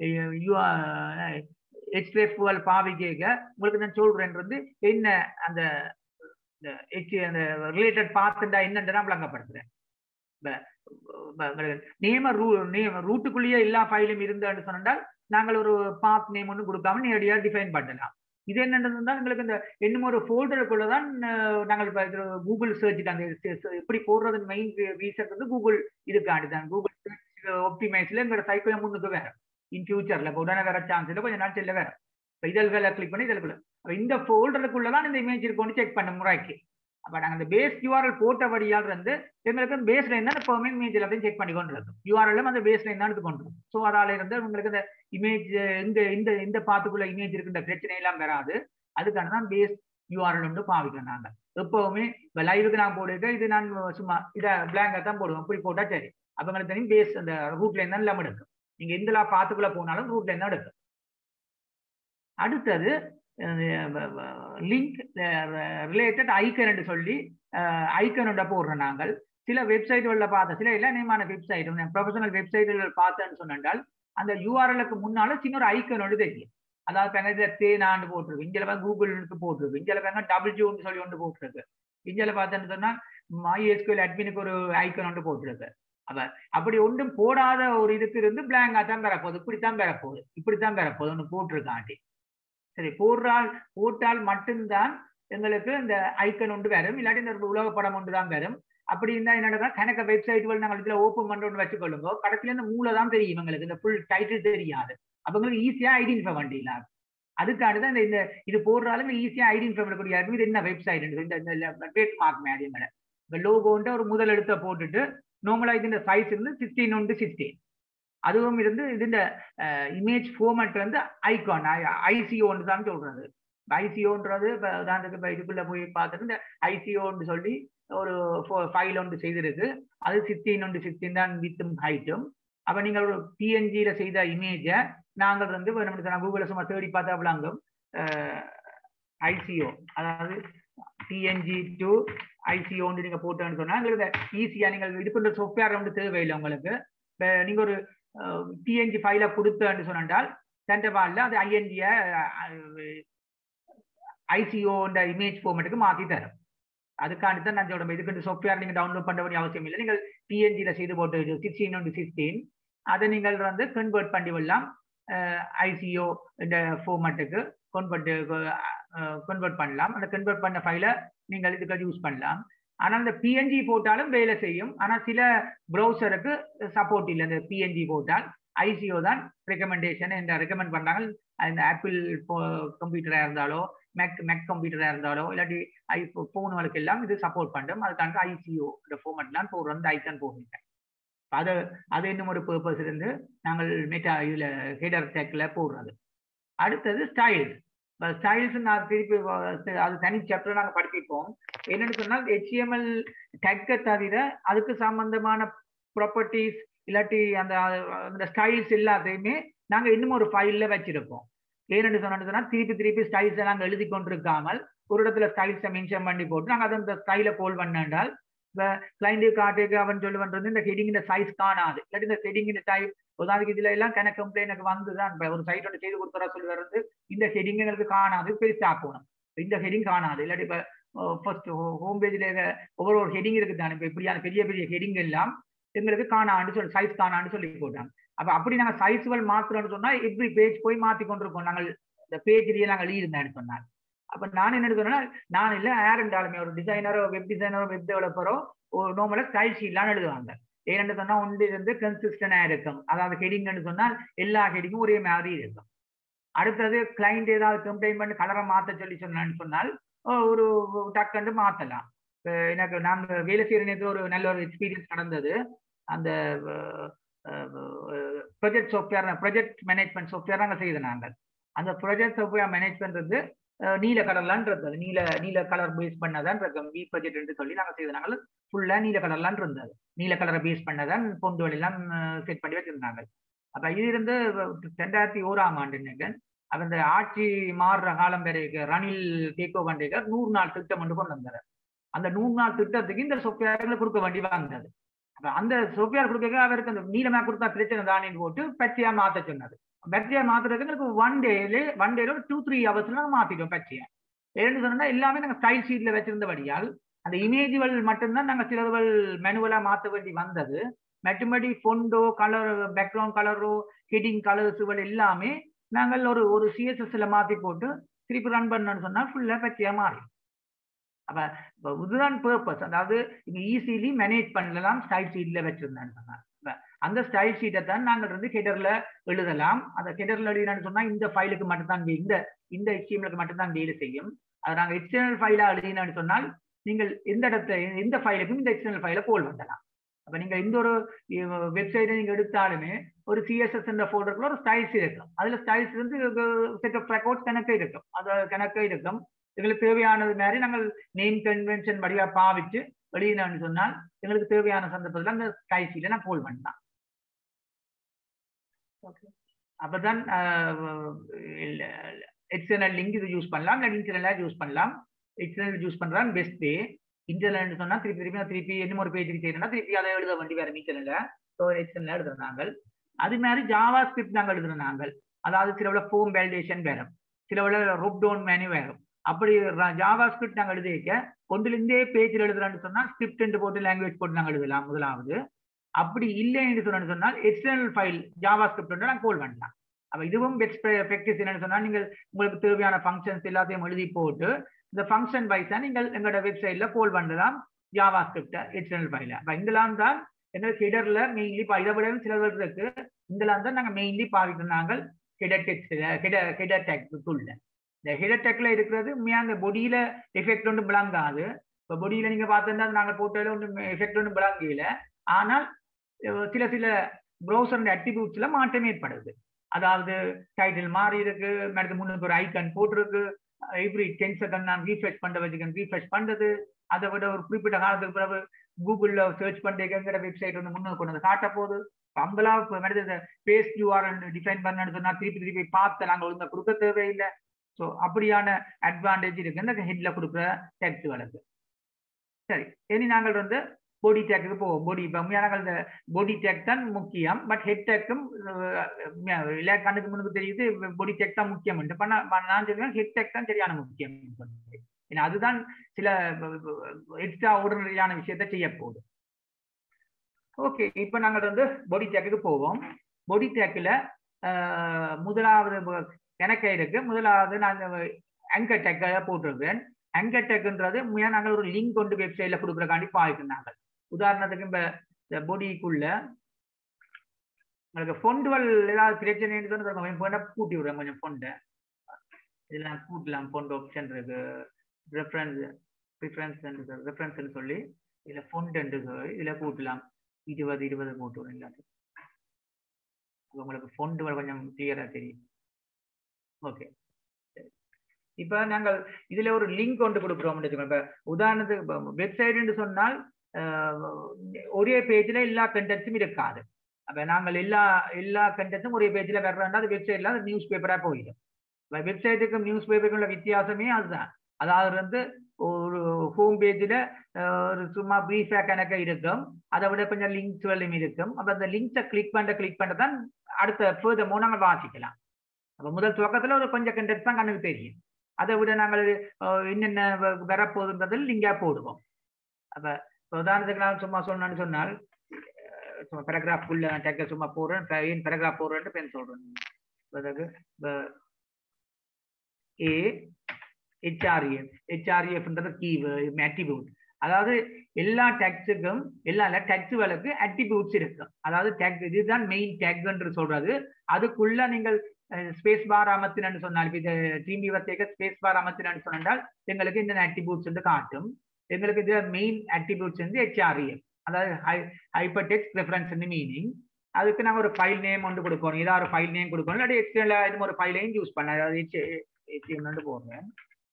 ஹெச்எஃப்எல் பாவிக்க உங்களுக்கு நான் சொல்றேன் வந்து என்ன அந்த அந்த ரிலேட்டட் பார்த்துட்டா என்னன்றா விளங்கப்படுத்துறேன் நேம ரூ நேம் ரூட்டுக்குள்ளேயே எல்லா ஃபைலும் இருந்தேன்னு சொன்னால் நாங்கள் ஒரு பாத் நேம் ஒன்று கொடுக்காம நேரடியாக டிஃபைன் பண்ணலாம் இது என்னன்றதுன்னா எங்களுக்கு இந்த இன்னும் ஒரு ஃபோல்டருக்குள்ள தான் நாங்கள் இப்போ கூகுள் சர்ச்சுக்கு அந்த எப்படி போடுறது மெயின் ரீசன் வந்து கூகுள் இதுக்காண்டி தான் கூகுள் ஒப்டிமைஸ்ல எங்களோட சைக்கிள் முன்னுக்கு வேற இன் ஃபியூச்சர்ல இப்போ உடனே வேற சான்ஸ் இல்லை கொஞ்சம் நாள் செல்ல வேற இப்போ இதழ்களை கிளிக் பண்ணி இதழ்குள்ள இந்த ஃபோல்டருக்குள்ள தான் இந்த இமேஜ் இருக்கும்னு செக் பண்ண முறைக்கு அப்போ நாங்கள் அந்த பேஸ் யூஆர்எல் போட்டபடியால் இருந்து எங்களுக்கு பேஸ் லைன் தான் பெர்மனன்ட் இமேஜ் எல்லாத்தையும் செக் பண்ணி கொண்டு இருக்கும் யூஆர்எல் அந்த பேஸ் லைன் தான் எடுத்து கொண்டு இருக்கும் ஸோ அதால இருந்து உங்களுக்கு இந்த இமேஜ் இந்த இந்த இந்த பாத்துக்குள்ள இமேஜ் இருக்கின்ற பிரச்சனை எல்லாம் வராது அதுக்கான தான் பேஸ் யூஆர்எல் வந்து பாவிக்கிறோம் நாங்கள் எப்பவுமே இப்போ லைவுக்கு நான் போடுறது இது நான் சும்மா இதை பிளாங்கா தான் போடுவோம் இப்படி போட்டா சரி அப்போ உங்களுக்கு தெரியும் பேஸ் அந்த ரூட் லைன் தான் இல்லாமல் எடுக்கும் நீங்க எந்த பாத்துக்குள்ள போனாலும் ரூட் லைன் தான் எடுக்கும் அடுத்தது லிங்க் ரிலேட்டட் ஐக்கன் சொல்லி ஐக்கனோட போடுறோம் நாங்கள் சில வெப்சைட்டுகளில் பார்த்த சில இளநியமான வெப்சைட் ப்ரொஃபஷனல் வெப்சைட்டுகள் பார்த்தேன்னு சொன்னால் அந்த யூஆர்எலுக்கு முன்னால சின்ன ஒரு ஐக்கனோடு தெரியும் அதாவது பெங்க தேனாண்டு போட்டிருக்கு இங்கே கூகுளுக்கு போட்டிருக்கு இங்கே பெங்க டபுள் ஜூன்னு சொல்லி ஒன்று போட்டிருக்கு இங்கே பார்த்தேன்னு சொன்னால் மைஎஸ்கியூஎல் அட்மினுக்கு ஒரு ஐக்கன் ஒன்று போட்டிருக்கு அப்ப அப்படி ஒன்றும் போடாத ஒரு இதுக்கு இருந்து பிளாங்கா தான் பெறப்போகுது இப்படித்தான் பெறப்போகுது இப்படித்தான் பெறப்போகுது ஒன்று போட்டிருக்காண்டி சரி போடுறால் போட்டால் மட்டும்தான் எங்களுக்கு இந்த ஐக்கன் ஒன்று வரும் இல்லாட்டி இந்த உலக படம் ஒன்று தான் வரும் அப்படி இருந்தா என்னடா கணக்க வெப்சைட்டுகள் நாங்கள் இதுல ஓப்பன் பண்றோம்னு வச்சுக்கொள்ளுங்க கடைசியில இந்த மூளை தான் தெரியும் எங்களுக்கு இந்த ஃபுல் டைட்டில் தெரியாது அப்ப உங்களுக்கு ஈஸியா ஐடென்டிஃபை வண்டியில அதுக்காண்டி தான் இந்த இது போடுறாலும் ஈஸியா ஐடென்டிஃபை பண்ணக்கூடிய இது என்ன வெப்சைட் இந்த ட்ரேட் மார்க் மேடி மேடம் இப்போ லோகோன்ற ஒரு முதல் எழுத்த போட்டுட்டு நார்மலா இந்த சைஸ் இருந்து சிக்ஸ்டீன் ஒன்று சிக்ஸ்டீன் அதுவும் இருந்து இதுஇந்த இமேஜ் ஃபார்மேட் வந்து ஐகான் ஐசிஓன்னு தான் சொல்றது ஐசிஓன்றது இப்போ உதாரணத்துக்கு இப்போ இதுக்குள்ள போய் பார்த்துட்டு இந்த ஐசிஓன்னு சொல்லி ஒரு ஃபைல் ஒன்று செய்திருக்கு அது சிக்ஸ்டீன் ஒன்று சிக்ஸ்டீன் தான் வித்தும் ஹைட்டும் அப்போ நீங்கள் ஒரு பிஎன்ஜியில செய்த இமேஜை நாங்கள் வந்து நம்ம கூகுளில் சும்மா தேடி பார்த்தா விளாங்கும் ஐசிஓ அதாவது பிஎன்ஜி டு ஐசிஓன்னு நீங்கள் போட்டோன்னு சொன்னால் உங்களுக்கு ஈஸியாக நீங்கள் இது பண்ணுற சாஃப்ட்வேர் வந்து தேவையில்லை உங்களுக்கு இப்போ நீங்கள் ஒரு பிஎன்ஜி ஃபைலை கொடுத்தேன்னு சொன்னால் சென்டர்பாலில் அது ஐஎன்ஜியை ஐசிஓன்ற இமேஜ் ஃபார்மேட்டுக்கு மாற்றி தரும் அதுக்காண்டி தான் நான் சொல்றேன் இதுக்கு சாஃப்ட்வேர் நீங்கள் டவுன்லோட் பண்ண வேண்டிய அவசியம் இல்லை நீங்கள் பிஎன்ஜியில் செய்து போட்டு சிக்ஸ்டீன் ஒன்று சிக்ஸ்டீன் அதை நீங்கள் வந்து கன்வெர்ட் பண்ணி விடலாம் ஐசிஓ இந்த ஃபார்மேட்டுக்கு கன்வெர்ட் கன்வெர்ட் பண்ணலாம் அந்த கன்வெர்ட் பண்ண ஃபைலை நீங்கள் இதுக்கு யூஸ் பண்ணலாம் ஆனால் இந்த பிஎன்ஜி போட்டாலும் வேலை செய்யும் ஆனால் சில ப்ரௌசருக்கு சப்போர்ட் இல்லை இந்த பிஎன்ஜி போட்டால் ஐசிஓ தான் ரெக்கமெண்டேஷன் இந்த ரெக்கமெண்ட் பண்ணுறாங்க இந்த ஆப்பிள் கம்ப்யூட்டராக இருந்தாலோ மெக் மெக் கம்ப்யூட்டராக இருந்தாலோ இல்லாட்டி ஐ ஃபோனுகளுக்கு எல்லாம் இது சப்போர்ட் பண்ணும் அதுக்காக ஐசிஓ இந்த ஃபார்மெட்லாம் போடுறோம் இந்த ஐக்கன் போடுறேன் அது அது இன்னும் ஒரு பர்பஸ் இருந்து நாங்கள் மெட்டா இதில் ஹெடர் டெக்கில் போடுறது அடுத்தது ஸ்டைல்ஸ் இப்போ ஸ்டைல்ஸ் நான் திருப்பி அது தனி சாப்டர் நாங்கள் படிப்பிப்போம் என்னன்னு சொன்னால் ஹெச்எம்எல் டெக்கை தவிர அதுக்கு சம்பந்தமான ப்ராப்பர்ட்டிஸ் இல்லாட்டி அந்த அந்த ஸ்டைல்ஸ் எல்லாத்தையுமே நாங்கள் இன்னும் ஒரு ஃபைலில் வச்சிருப்போம் ஏன்னு சொன்னா திருப்பி திருப்பி ஸ்டைல்ஸை நாங்கள் எழுதி கொண்டிருக்காமல் ஒரு இடத்துல ஸ்டைல்ஸை மென்ஷன் பண்ணி போட்டு நாங்கள் அதை அந்த ஸ்டைலை கோல் பண்ணால் இப்போ கிளைண்ட் காட்டுக்கு அவன் சொல்லுவன்றது இந்த ஹெடிங்கிற சைஸ் காணாது இல்லாட்டி இந்த ஹெடிங்கிற டைப் உதாரணத்துக்கு இதுல எல்லாம் கணக்கு கம்ப்ளைண்ட் எனக்கு வந்துதான் ஒரு சைட் ஒன்று செய்து கொடுத்துறா சொல்லி வந்து இந்த ஹெடிங் எங்களுக்கு காணாது பெருசா போகணும் இந்த ஹெடிங் காணாது இல்லாட்டி இப்போ ஃபர்ஸ்ட் ஹோம் பேஜில் ஒவ்வொரு ஒரு ஹெடிங் இருக்கு தானே இப்போ இப்படியான பெரிய பெரிய ஹெடிங் எல்லாம் எங்களுக்கு காணான்னு சொல்லி சைஸ் காணான்னு சொல்லி போட்டாங்க அப்ப அப்படி நாங்கள் சைஸுகள் மாத்திரம்னு சொன்னா இப்படி பேஜ் போய் மாத்தி கொண்டிருக்கோம் நாங்கள் இந்த பேஜ் நாங்கள் எழுதியிருந்தேன்னு சொன்னாங்க அப்ப நான் என்ன சொன்னா நான் இல்லை யார் இருந்தாலுமே ஒரு டிசைனரோ வெப் டிசைனரோ வெப் டெவலப்பரோ ஒரு நோமலா ஸ்டைல் ஷீட்லாம் எழுதுவாங்க ஏன்னு சொன்னா ஒன்று இருந்து கன்சிஸ்டண்டா இருக்கும் அதாவது ஹெடிங்னு சொன்னால் எல்லா ஹெடிங்கும் ஒரே மாதிரி இருக்கும் அடுத்தது கிளைண்ட் ஏதாவது கம்ப்ளைண்ட் பண்ணி கலரை மாத்த சொல்லி சொன்னான்னு சொன்னால் ஒரு டக்குன்னு மாத்தலாம் எனக்கு நான் வேலை செய்யற நேரத்தில் ஒரு நல்ல ஒரு எக்ஸ்பீரியன்ஸ் நடந்தது அந்த project software project management software நாங்கள் செய்த நாங்கள் அந்த ப்ரொஜெக்ட் சாஃப்ட்வேர் மேனேஜ் பண்றது நீல கலர்லான் இருந்தது நீல நீல கலர் பேஸ் பண்ணதான் இருக்கும் வி பட்ஜெட் என்று சொல்லி நாங்கள் செய்த நாங்கள் ஃபுல்லா நீல கலர்லான் இருந்தது நீல கலரை பேஸ் பண்ணதான் பொண்டு எல்லாம் செட் பண்ணி வச்சிருந்தாங்க அப்ப இது இருந்து ரெண்டாயிரத்தி ஓராம் ஆண்டு நினைக்கிறேன் அந்த ஆட்சி மாறுற காலம் வரைக்கும் ரணில் டேக் ஓவர் நூறு நாள் திட்டம் என்று கொண்டு வந்தார் அந்த நூறு நாள் திட்டத்துக்கு இந்த சொஃப்ட்வேர்களை கொடுக்க வேண்டி வந்தது அப்ப அந்த சொஃப்ட்வேர் கொடுக்க அவருக்கு அந்த நீளமா கொடுத்தா பிரச்சனை தானேன்னு போட்டு பச்சையா மாத்த சொன்னது பச்சையா மாத்துறதுக்கு எங்களுக்கு ஒன் டேல ஒன் டேல ஒரு டூ த்ரீ ஹவர்ஸ்ல நாங்கள் மாத்திட்டோம் பச்சையா ஏன்னு சொன்னா எல்லாமே நாங்கள் ஸ்டைல் ஷீட்ல வச்சிருந்தபடியால் அந்த இமேஜுகள் மட்டும்தான் நாங்கள் சிலதுகள் மேனுவலா மாற்ற வேண்டி வந்தது மற்றபடி ஃபொண்டோ கலர் பேக்ரவுண்ட் கலரோ ஹெட்டிங் கலர்ஸுகள் எல்லாமே நாங்கள் ஒரு ஒரு சிஎஸ்எஸ்ல மாத்தி போட்டு திருப்பி ரன் பண்ணணும்னு சொன்னா ஃபுல்லா பச்சையா மாறி அப்ப இதுதான் பர்பஸ் அதாவது இது ஈஸிலி மேனேஜ் பண்ணலாம் ஸ்டைல் ஷீட்ல வச்சிருந்தேன்னு சொன்னாங்க அந்த ஸ்டைல் ஷீட்டை தான் நாங்கள் வந்து ஹெடர்ல எழுதலாம் அந்த ஹெடர்ல எழுதினான்னு சொன்னா இந்த ஃபைலுக்கு மட்டும்தான் இந்த இந்த ஹெச்டிஎம்லுக்கு மட்டும்தான் வேலை செய்யும் அதை நாங்கள் எக்ஸ்டர்னல் ஃபைலா எழுதினான்னு சொன்னால் நீங்கள் எந்த இடத்த எந்த ஃபைலுக்கும் இந்த எக்ஸ்டர்னல் ஃபைலை கோல் பண்ணலாம் அப்ப நீங்க இந்த ஒரு வெப்சைட்டை நீங்க எடுத்தாலுமே ஒரு சிஎஸ்எஸ் என்ற ஃபோல்டருக்குள்ள ஒரு ஸ்டைல்ஸ் இருக்கும் அதுல ஸ்டைல்ஸ் வந்து செட் ஆஃப் ரெக்கார்ட்ஸ் கணக்கு இருக்கும் அது கணக்கு இருக்கும் எங்களுக்கு தேவையானது மாதிரி நாங்கள் நேம் கன்வென்ஷன் வடிவா பாவிச்சு வெளியினு சொன்னால் எங்களுக்கு தேவையான சந்தர்ப்பத்தில் அந்த ஸ்டைல்ஸில நான் போல் பண்ணலாம் அப்பதான் எக்ஸ்டர்னல் லிங்க் இது யூஸ் பண்ணலாம் இல்லை இன்டர்னலாக யூஸ் பண்ணலாம் எக்ஸ்டர்னல் யூஸ் பண்றான் பெஸ்ட் இன்டர்னல் சொன்னா திருப்பி திருப்பி திருப்பி என்ன ஒரு பேஜுக்கு செய்யணும்னா திருப்பி அதை எழுத வேண்டி வேற மீட்டர்ல ஸோ எக்ஸ்டர்னல் எழுதுறோம் நாங்கள் அது மாதிரி ஜாவா ஸ்கிரிப்ட் நாங்கள் எழுதுறோம் நாங்கள் அதாவது சில உள்ள ஃபோம் வேலிடேஷன் வேறும் சில உள்ள ரோப் டவுன் மேனு வேறும் அப்படி ஜாவா ஸ்கிரிப்ட் நாங்கள் எழுதி வைக்க ஒன்றிலிருந்தே பேஜில் எழுதுறான்னு சொன்னால் ஸ்கிரிப்ட் போட்டு லாங்குவேஜ் போட்டு நாங்கள் எழுதலாம் முதலாவது அப்படி இல்லைன்னு சொன்னு சொன்னால் எக்ஸ்டர்னல் ஃபைல் ஜாவா ஸ்கிரிப்ட் நாங்கள் கோல் பண்ணலாம் அப்ப இதுவும் பெஸ்ட் ப்ராக்டிஸ் என்னன்னு சொன்னால் நீங்கள் உங்களுக்கு தேவையான ஃபங்க்ஷன்ஸ் எல்லாத்தையும் எழுதி போட்டு இந்த ஃபங்க்ஷன் வைஸா நீங்கள் எங்களோட வெப்சைட்ல கோல் பண்ணலாம் ஜாவா ஸ்கிரிப்ட் எக்ஸ்டர்னல் ஃபைல அப்ப இங்கெல்லாம் தான் எங்களுக்கு ஹெடர்ல மெயின்லி இதை விட சில இருக்கு இங்கெல்லாம் தான் நாங்கள் மெயின்லி பாவிக்கிறோம் நாங்கள் header text header header tag உள்ள இந்த ஹெடர் டெக்ல இருக்கிறது உண்மையா அந்த பொடியில எஃபெக்ட் ஒன்றும் விளங்காது இப்போ பொடியில நீங்க பார்த்தா நாங்கள் போட்டோல ஒன்றும் எஃபெக்ட் ஒன்றும் விளங்கல ஆனால் சில சில ப்ரௌசர் அட்ரிபியூட்ஸ்ல மாற்றம் ஏற்படுது அதாவது டைட்டில் மாறி இருக்கு மேடத்து முன்னுக்கு ஒரு ஐக்கன் போட்டிருக்கு எவ்ரி டென் செகண்ட் நான் ரீஃப்ரெஷ் பண்ண வச்சுக்கேன் ரீஃப்ரெஷ் பண்றது அதை விட ஒரு குறிப்பிட்ட காலத்துக்கு பிறகு கூகுள்ல சர்ச் பண்ணுறதுங்கிற வெப்சைட் வந்து முன்னுக்கு கொண்டு வந்து காட்ட போகுது அம்பலா மேடத்து பேஸ் யூஆர் டிஃபைன் பண்ணு சொன்னா திருப்பி திருப்பி பார்த்து நாங்கள் ஒழுங்கா கொடுக்க தேவையில்லை ஸோ அப்படியான அட்வான்டேஜ் இருக்கு இந்த ஹெட்ல கொடுக்குற டெக்ஸ்ட் வழக்கு சரி இனி நாங்கள் வந்து பொடி டேக்கு போவோம் பொடி இப்போ உண்மையான இந்த பொடி டேக் தான் முக்கியம் பட் ஹெட் டேக்கும் இல்லை கண்ணுக்கு முன்னுக்கு தெரியுது பொடி டேக் தான் முக்கியம் இப்போ நான் சொல்லுவேன் ஹெட் டேக் தான் சரியான முக்கியம் ஏன்னா அதுதான் சில எக்ஸ்ட்ரா ஆர்டினரியான விஷயத்த செய்ய போகுது ஓகே இப்போ நாங்கள் வந்து பொடி டேக்குக்கு போவோம் பொடி டேக்கில் முதலாவது கணக்கு இருக்கு முதலாவது நான் அங்கர் டெக்கை போட்டிருக்கேன் அங்கர் டெக்ன்றது உண்மையாக நாங்கள் ஒரு லிங்க் கொண்டு வெப்சைட்ல கொடுக்குறக்காண்டி பாய்க்குனாங்க உதாரணத்துக்கு இந்த இந்த பொடிக்குள்ள உங்களுக்கு ஃபொண்டுவல் ஏதாவது பிரச்சனைன்னு கொஞ்சம் கூட்டி விடுறேன் கொஞ்சம் ஃபொண்டை இதெல்லாம் கூட்டலாம் ஃபொண்ட் ஆப்ஷன் இருக்கு ரெஃபரன்ஸ் ப்ரிஃபரன்ஸ் ரெஃபரன்ஸ்னு சொல்லி இதில் ஃபொண்ட் இதில் கூட்டலாம் இருபது இருபது போட்டு விடும் எல்லாத்தையும் உங்களுக்கு ஃபொண்டு கொஞ்சம் கிளியராக தெரியும் ஓகே இப்போ நாங்கள் இதுல ஒரு லிங்க் கொண்டு கொடுக்குறோம் இப்போ உதாரணத்துக்கு வெப்சைட்னு சொன்னால் ஒரே பேஜ்ல எல்லா கண்டென்ட்ஸும் இருக்காது அப்ப நாங்கள் எல்லா எல்லா கண்டென்ட்ஸும் ஒரே பேஜ்ல வர்றோம்னா அது வெப்சைட்ல அது நியூஸ் பேப்பரா போயிடும் வெப்சைட்டுக்கும் நியூஸ் பேப்பருக்கும் உள்ள வித்தியாசமே அதுதான் அதாவது வந்து ஒரு ஹோம் பேஜில் ஒரு சும்மா ப்ரீஃபா கணக்க இருக்கும் அதை விட கொஞ்சம் லிங்க்ஸ் வரையும் இருக்கும் அப்போ அந்த லிங்க்ஸை கிளிக் பண்ண கிளிக் பண்ண தான் அடுத்த ஃபர்தர் மூணு நாங்கள் வாசிக்கலாம் அப்போ முதல் துவக்கத்தில் ஒரு கொஞ்சம் கண்டென்ட் தான் கண்ணுக்கு தெரியும் அதை விட நாங்கள் என்னென்ன வரப்போகுதுன்றதில் லிங்காக போடுவோம் அப்போ உதாரணத்துக்கு நான் சும்மா சொன்னேன்னு சொன்னால் சும்மா பேராகிராஃப் உள்ள டெக்க சும்மா போடுறேன் ஏன் பேராகிராஃப் போடுறேன்ட்டு பெண் சொல்றேன் அதுக்கு ஏ ஹெச்ஆர்இஎஃப் ஹெச்ஆர்இஎஃப்ன்றது கீ அட்ரிபியூட் அதாவது எல்லா டேக்ஸுக்கும் எல்லா டேக்ஸுகளுக்கு அட்ரிபியூட்ஸ் இருக்கும் அதாவது டேக் இதுதான் மெயின் டேக்ன்று சொல்றது அதுக்குள்ள நீங்கள் ஸ்பேஸ் பார் அமர்த்தினு சொன்னால் இப்போ இது டிவி வர்த்தக ஸ்பேஸ் பார் அமர்த்தினு சொன்னால் எங்களுக்கு இந்த அட்ரிபியூட்ஸ் வந்து காட்டும் எங்களுக்கு இது மெயின் அட்ரிபியூட்ஸ் வந்து ஹெச்ஆர்இஎஃப் அதாவது hi hyper text reference meaning அதுக்கு நாங்கள் ஒரு ஃபைல் நேம் ஒன்று கொடுக்கணும் ஏதாவது ஒரு ஃபைல் நேம் கொடுக்கணும் இல்லாட்டி எக்ஸ்டர்னல் இது ஒரு ஃபைல் நேம் யூஸ் பண்ண அதாவது HTML போடுறேன்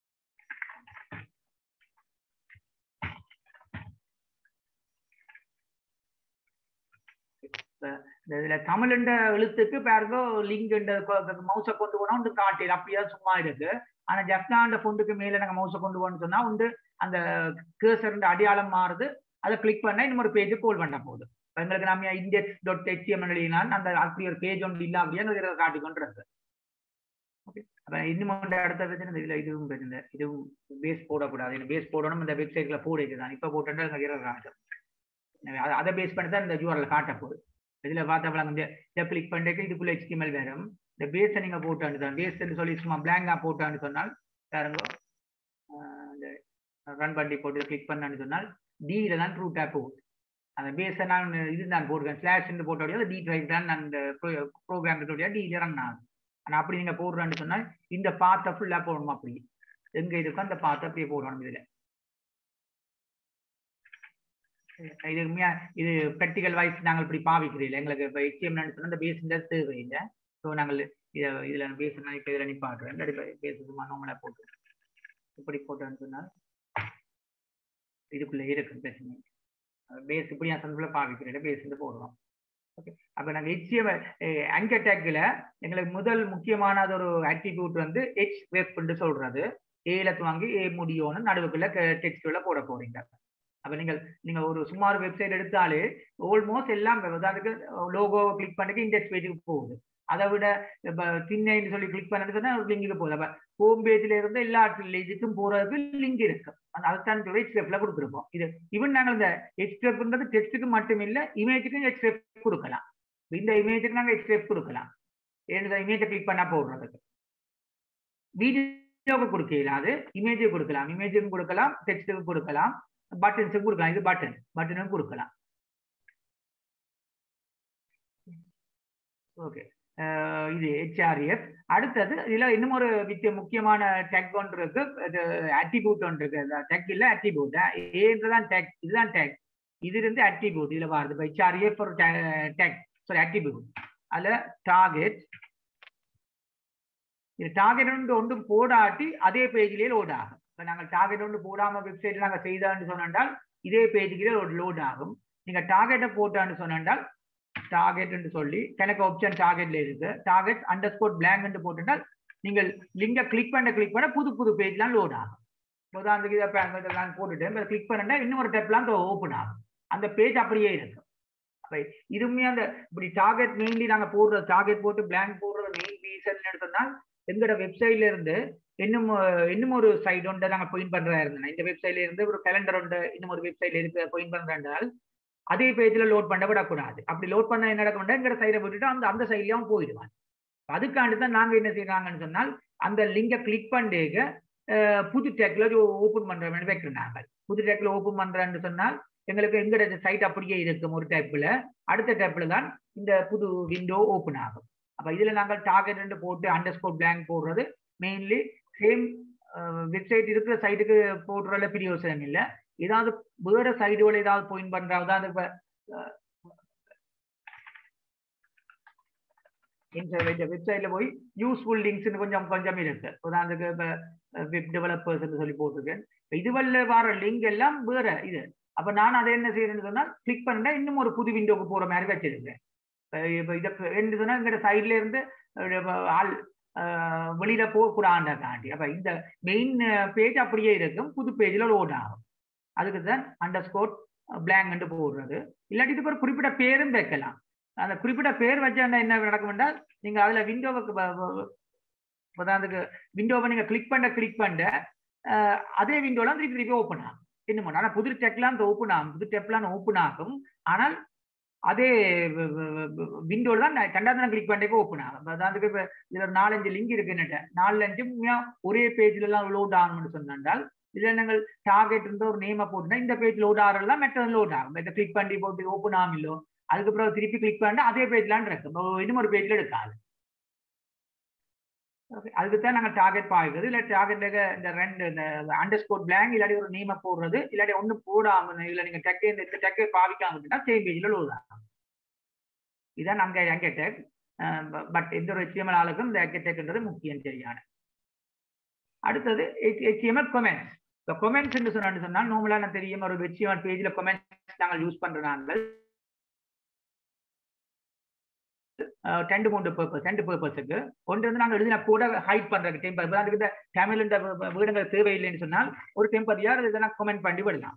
இந்த இதுல தமிழ்ன்ற எழுத்துக்கு பாருங்க லிங்க் மவுசை கொண்டு போனா வந்து காட்டில் அப்படியே சும்மா இருக்கு ஆனா ஜப்னாண்ட பொண்டுக்கு மேல நாங்க மவுசை கொண்டு போகணும்னு சொன்னா வந்து அந்த கேசர் அடையாளம் மாறுது அதை கிளிக் பண்ணா இன்னும் ஒரு பேஜ் கோல் பண்ண போகுது எங்களுக்கு நம்ம இண்டெக்ஸ் டாட் ஹெச்எம்எல் எழுதினால் அந்த அப்படி ஒரு பேஜ் ஒன்று இல்ல அப்படியே எங்களுக்கு காட்டி கொண்டு இருக்கு ஓகே அப்ப இன்னும் அடுத்த பிரச்சனை இதுல இதுவும் பிரச்சனை இதுவும் பேஸ் போடக்கூடாது இந்த பேஸ் போடணும் இந்த வெப்சைட்ல போடுது தான் இப்ப போட்டு எங்களுக்கு காட்டும் அதை பேஸ் பண்ணி தான் இந்த யூஆர்எல் காட்ட போகுது இதுல பார்த்தா இந்த இதை கிளிக் பண்ணிட்டு இதுக்குள்ள ஹெச்டிஎம்எல் வரும் இந்த பேஸை நீங்க போட்டான்னு தான் பேஸ் சொல்லி சும்மா பிளாங்கா போட்டான்னு சொன்னால் பாருங்க இந்த ரன் பண்ணி போட்டு கிளிக் பண்ணான்னு சொன்னால் டியில தான் ட்ரூ டேப் போகுது அந்த பேஸை நான் இது தான் போட்டுருக்கேன் ஸ்லாஷ் போட்டோடைய டி டிரைவ் தான் அந்த ப்ரோக்ராம் டியில ரன் ஆகும் ஆனா அப்படி நீங்க போடுறான்னு சொன்னால் இந்த பாத்தை ஃபுல்லா போடணும் அப்படி எங்க இருக்கோ அந்த பாத்தை அப்படியே போடணும் இதுல இது இது ப்ராக்டிக்கல் வைஸ் நாங்கள் இப்படி பாவிக்கிறீங்க எங்களுக்கு இப்போ ஹெச்எம் சொன்னால் இந்த பேஸ் தேவையில்லை ஸோ நாங்கள் இதை இதில் பேஸ் நான் இப்போ இதில் நிப்பாட்டுறேன் இல்லாட்டி பேஸ் சும்மா நார்மலாக போட்டு இப்படி போட்டோன்னு சொன்னால் இதுக்குள்ளே இருக்கு பிரச்சனை பேஸ் இப்படி நான் சொன்ன பாவிக்கிறேன் பேஸ் வந்து போடுறோம் ஓகே அப்போ நாங்கள் ஹெச்எம் அங்கர் டேக்கில் எங்களுக்கு முதல் முக்கியமான ஒரு ஆட்டிடியூட் வந்து ஹெச் வெப்னு சொல்றது ஏல வாங்கி ஏ முடியும்னு நடுவுக்குள்ள டெக்ஸ்டுல போட போறீங்க அப்ப நீங்கள் நீங்க ஒரு சுமார் வெப்சைட் எடுத்தாலே ஆல்மோஸ்ட் எல்லாம் அதுக்கு லோகோ கிளிக் பண்ணிட்டு இண்டெக்ஸ் பேஜுக்கு போகுது அதை விட இப்ப திண்ணைன்னு சொல்லி கிளிக் பண்ணிட்டு சொன்னா லிங்குக்கு போகுது அப்ப ஹோம் பேஜ்ல இருந்து எல்லா இதுக்கும் போறதுக்கு லிங்க் இருக்கு அதுதான் சொல்லி ஹெச்எஃப்ல கொடுத்துருப்போம் இது ஈவன் நாங்கள் இந்த ஹெச்எஃப்ன்றது டெக்ஸ்ட்டுக்கு மட்டும் இல்ல இமேஜுக்கும் ஹெச்எஃப் கொடுக்கலாம் இந்த இமேஜுக்கு நாங்கள் ஹெச்எஃப் கொடுக்கலாம் ஏன்னா இமேஜை கிளிக் பண்ணா போடுறதுக்கு வீடியோவுக்கு கொடுக்க இல்லாது இமேஜுக்கு கொடுக்கலாம் இமேஜுக்கும் கொடுக்கலாம் டெக்ஸ்ட்டுக்கு கொடுக்கலாம் பட்டன்ஸும் கொடுக்கலாம் இது பட்டன் பட்டனும் கொடுக்கலாம் ஓகே இது ஹெச்ஆர்எஃப் அடுத்தது இதுல இன்னும் ஒரு வித்திய முக்கியமான டெக் ஒன்று இருக்கு ஆட்டிபியூட் ஒன்று இருக்கு டெக் இல்ல ஆட்டிபியூட் ஏன்றதான் டெக் இதுதான் டெக் இது இருந்து ஆட்டிபியூட் இதுல வருது இப்போ ஹெச்ஆர்எஃப் ஒரு டெக் சாரி ஆட்டிபியூட் அதுல டார்கெட் இது டார்கெட் ஒன்று ஒன்றும் போடாட்டி அதே பேஜ்லயே லோட் ஆகும் இப்போ நாங்கள் டார்கெட் ஒன்று போடாம வெப்சைட் நாங்கள் செய்தான்னு சொன்னால் இதே பேஜுக்கு ஒரு லோட் ஆகும் நீங்க டார்கெட்டை போட்டான்னு சொன்னால் டார்கெட் சொல்லி எனக்கு ஆப்ஷன் டார்கெட்ல இருக்கு டார்கெட் அண்டர் ஸ்கோர் பிளாங்க் போட்டுட்டால் நீங்கள் லிங்க கிளிக் பண்ண கிளிக் பண்ண புது புது பேஜ்லாம் லோட் ஆகும் உதாரணத்துக்கு இதை நான் போட்டுட்டு கிளிக் பண்ணா இன்னொரு டெப்லாம் ஓப்பன் ஆகும் அந்த பேஜ் அப்படியே இருக்கு அப்ப இதுவுமே அந்த இப்படி டார்கெட் மெயின்லி நாங்க போடுறது டார்கெட் போட்டு பிளாங்க் போடுறது மெயின் ரீசன் எடுத்தோம்னா எங்களோட வெப்சைட்ல இருந்து இன்னும் இன்னும் ஒரு சைட் ஒன்று நாங்கள் பாயிண்ட் பண்றதா இருந்தேன் இந்த வெப்சைட்ல இருந்து ஒரு கேலண்டர் ஒன்று இன்னும் ஒரு வெப்சைட்ல இருக்கு பாயிண்ட் பண்றால் அதே பேஜ்ல லோட் பண்ண விடக்கூடாது அப்படி லோட் பண்ண என்ன நடக்கும் எங்கிற சைடை விட்டுட்டு அந்த அந்த சைட்லயும் போயிடுவான் அதுக்காண்டி தான் நாங்க என்ன செய்யறாங்கன்னு சொன்னால் அந்த லிங்கை கிளிக் பண்ணிட்டு புது டேக்ல ஓப்பன் பண்ற மாதிரி வைக்கிறாங்க புது டேக்ல ஓப்பன் பண்றேன்னு சொன்னால் எங்களுக்கு எங்கட சைட் அப்படியே இருக்கும் ஒரு டேப்ல அடுத்த டேப்ல தான் இந்த புது விண்டோ ஓப்பன் ஆகும் அப்ப இதுல நாங்கள் டார்கெட் போட்டு அண்டர் ஸ்கோர் பிளாங்க் போடுறது மெயின்லி சேம் வெப்சைட் இருக்கிற சைட்டுக்கு போடுறதுல பெரிய யோசனை இல்லை ஏதாவது வேற சைடுகள் ஏதாவது பாயிண்ட் பண்றாங்க தான் இப்ப வெப்சைட்ல போய் யூஸ்ஃபுல் லிங்க்ஸ் கொஞ்சம் கொஞ்சம் இருக்கு உதாரணத்துக்கு இப்ப வெப் டெவலப்பர்ஸ் சொல்லி போட்டிருக்கேன் இதுவல்ல வர லிங்க் எல்லாம் வேற இது அப்ப நான் அதை என்ன செய்யறேன்னு சொன்னா கிளிக் பண்ணா இன்னும் ஒரு புது விண்டோக்கு போற மாதிரி வச்சிருக்கேன் இப்ப இதை என்ன சொன்னா எங்கிட்ட சைட்ல இருந்து ஆள் வெளியில போகக்கூடாத தாண்டி அப்ப இந்த மெயின் பேஜ் அப்படியே இருக்கும் புது பேஜ்ல லோட் ஆகும் அதுக்கு தான் அண்டர் ஸ்கோர் பிளாங்க் போடுறது இல்லாட்டி இதுக்கு ஒரு குறிப்பிட்ட பேரும் வைக்கலாம் அந்த குறிப்பிட்ட பேர் வச்சா என்ன நடக்கும் என்றால் நீங்க அதுல விண்டோவுக்கு உதாரணத்துக்கு விண்டோவை நீங்க கிளிக் பண்ண கிளிக் பண்ண அதே விண்டோலாம் திருப்பி திருப்பி ஓப்பன் ஆகும் இன்னும் ஆனால் புது டெக்லாம் ஓப்பன் ஆகும் புது டெப்லாம் ஓப்பன் ஆகும் ஆனால் அதே விண்டோல தான் ரெண்டாவது கிளிக் பண்ணிட்டு ஓப்பன் ஆகும் அதாவது இப்போ இதுல ஒரு நாலஞ்சு லிங்க் இருக்குன்னு நாலஞ்சு ஒரே பேஜ்ல எல்லாம் லோட் ஆகணும்னு சொன்னால் இதுல நாங்கள் டார்கெட் இருந்த ஒரு நேமை போட்டுனா இந்த பேஜ் லோட் ஆகிறதெல்லாம் மெட்ட லோட் ஆகும் இதை கிளிக் பண்ணி போட்டு ஓப்பன் ஆகலோ அதுக்கப்புறம் திருப்பி கிளிக் பண்ணிட்டு அதே பேஜ்லான் இருக்கு இன்னும் ஒரு பேஜ்ல எடுக்காது அதுக்கு தான் நாங்கள் டார்கெட் பாய்க்கிறது இல்லை டார்கெட் இந்த ரெண்டு இந்த அண்டர் ஸ்கோர் பிளாங்க் இல்லாட்டி ஒரு நேமை போடுறது இல்லாட்டி ஒன்றும் போடாம இல்லை நீங்க டெக்கே இந்த டெக்கே பாவிக்காம சேம் பேஜில் லோட் ஆகும் இதான் அங்கே அங்கே டெக் பட் எந்த ஒரு ஹெச்டிஎம்எல் ஆளுக்கும் இந்த அங்கே டெக்ன்றது முக்கியம் சரியான அடுத்தது ஹெச்டிஎம்எல் கொமெண்ட்ஸ் இப்போ கொமெண்ட்ஸ் என்று சொன்னான்னு சொன்னால் நார்மலா நான் தெரியும் ஒரு ஹெச்டிஎம்எல் பேஜில் கொமெண்ட்ஸ் நாங்கள் யூஸ் பண்ற நாங்கள் ரெண்டு மூன்று பர்பஸ் ரெண்டு பர்பஸுக்கு ஒன்று வந்து நாங்கள் எழுதின கூட ஹைட் பண்றதுக்கு டெம்பர் அதுக்கு இந்த தமிழ் இந்த வீடுகள் தேவையில்லைன்னு சொன்னால் ஒரு டெம்பரியார் இதெல்லாம் கமெண்ட் பண்ணி விடலாம்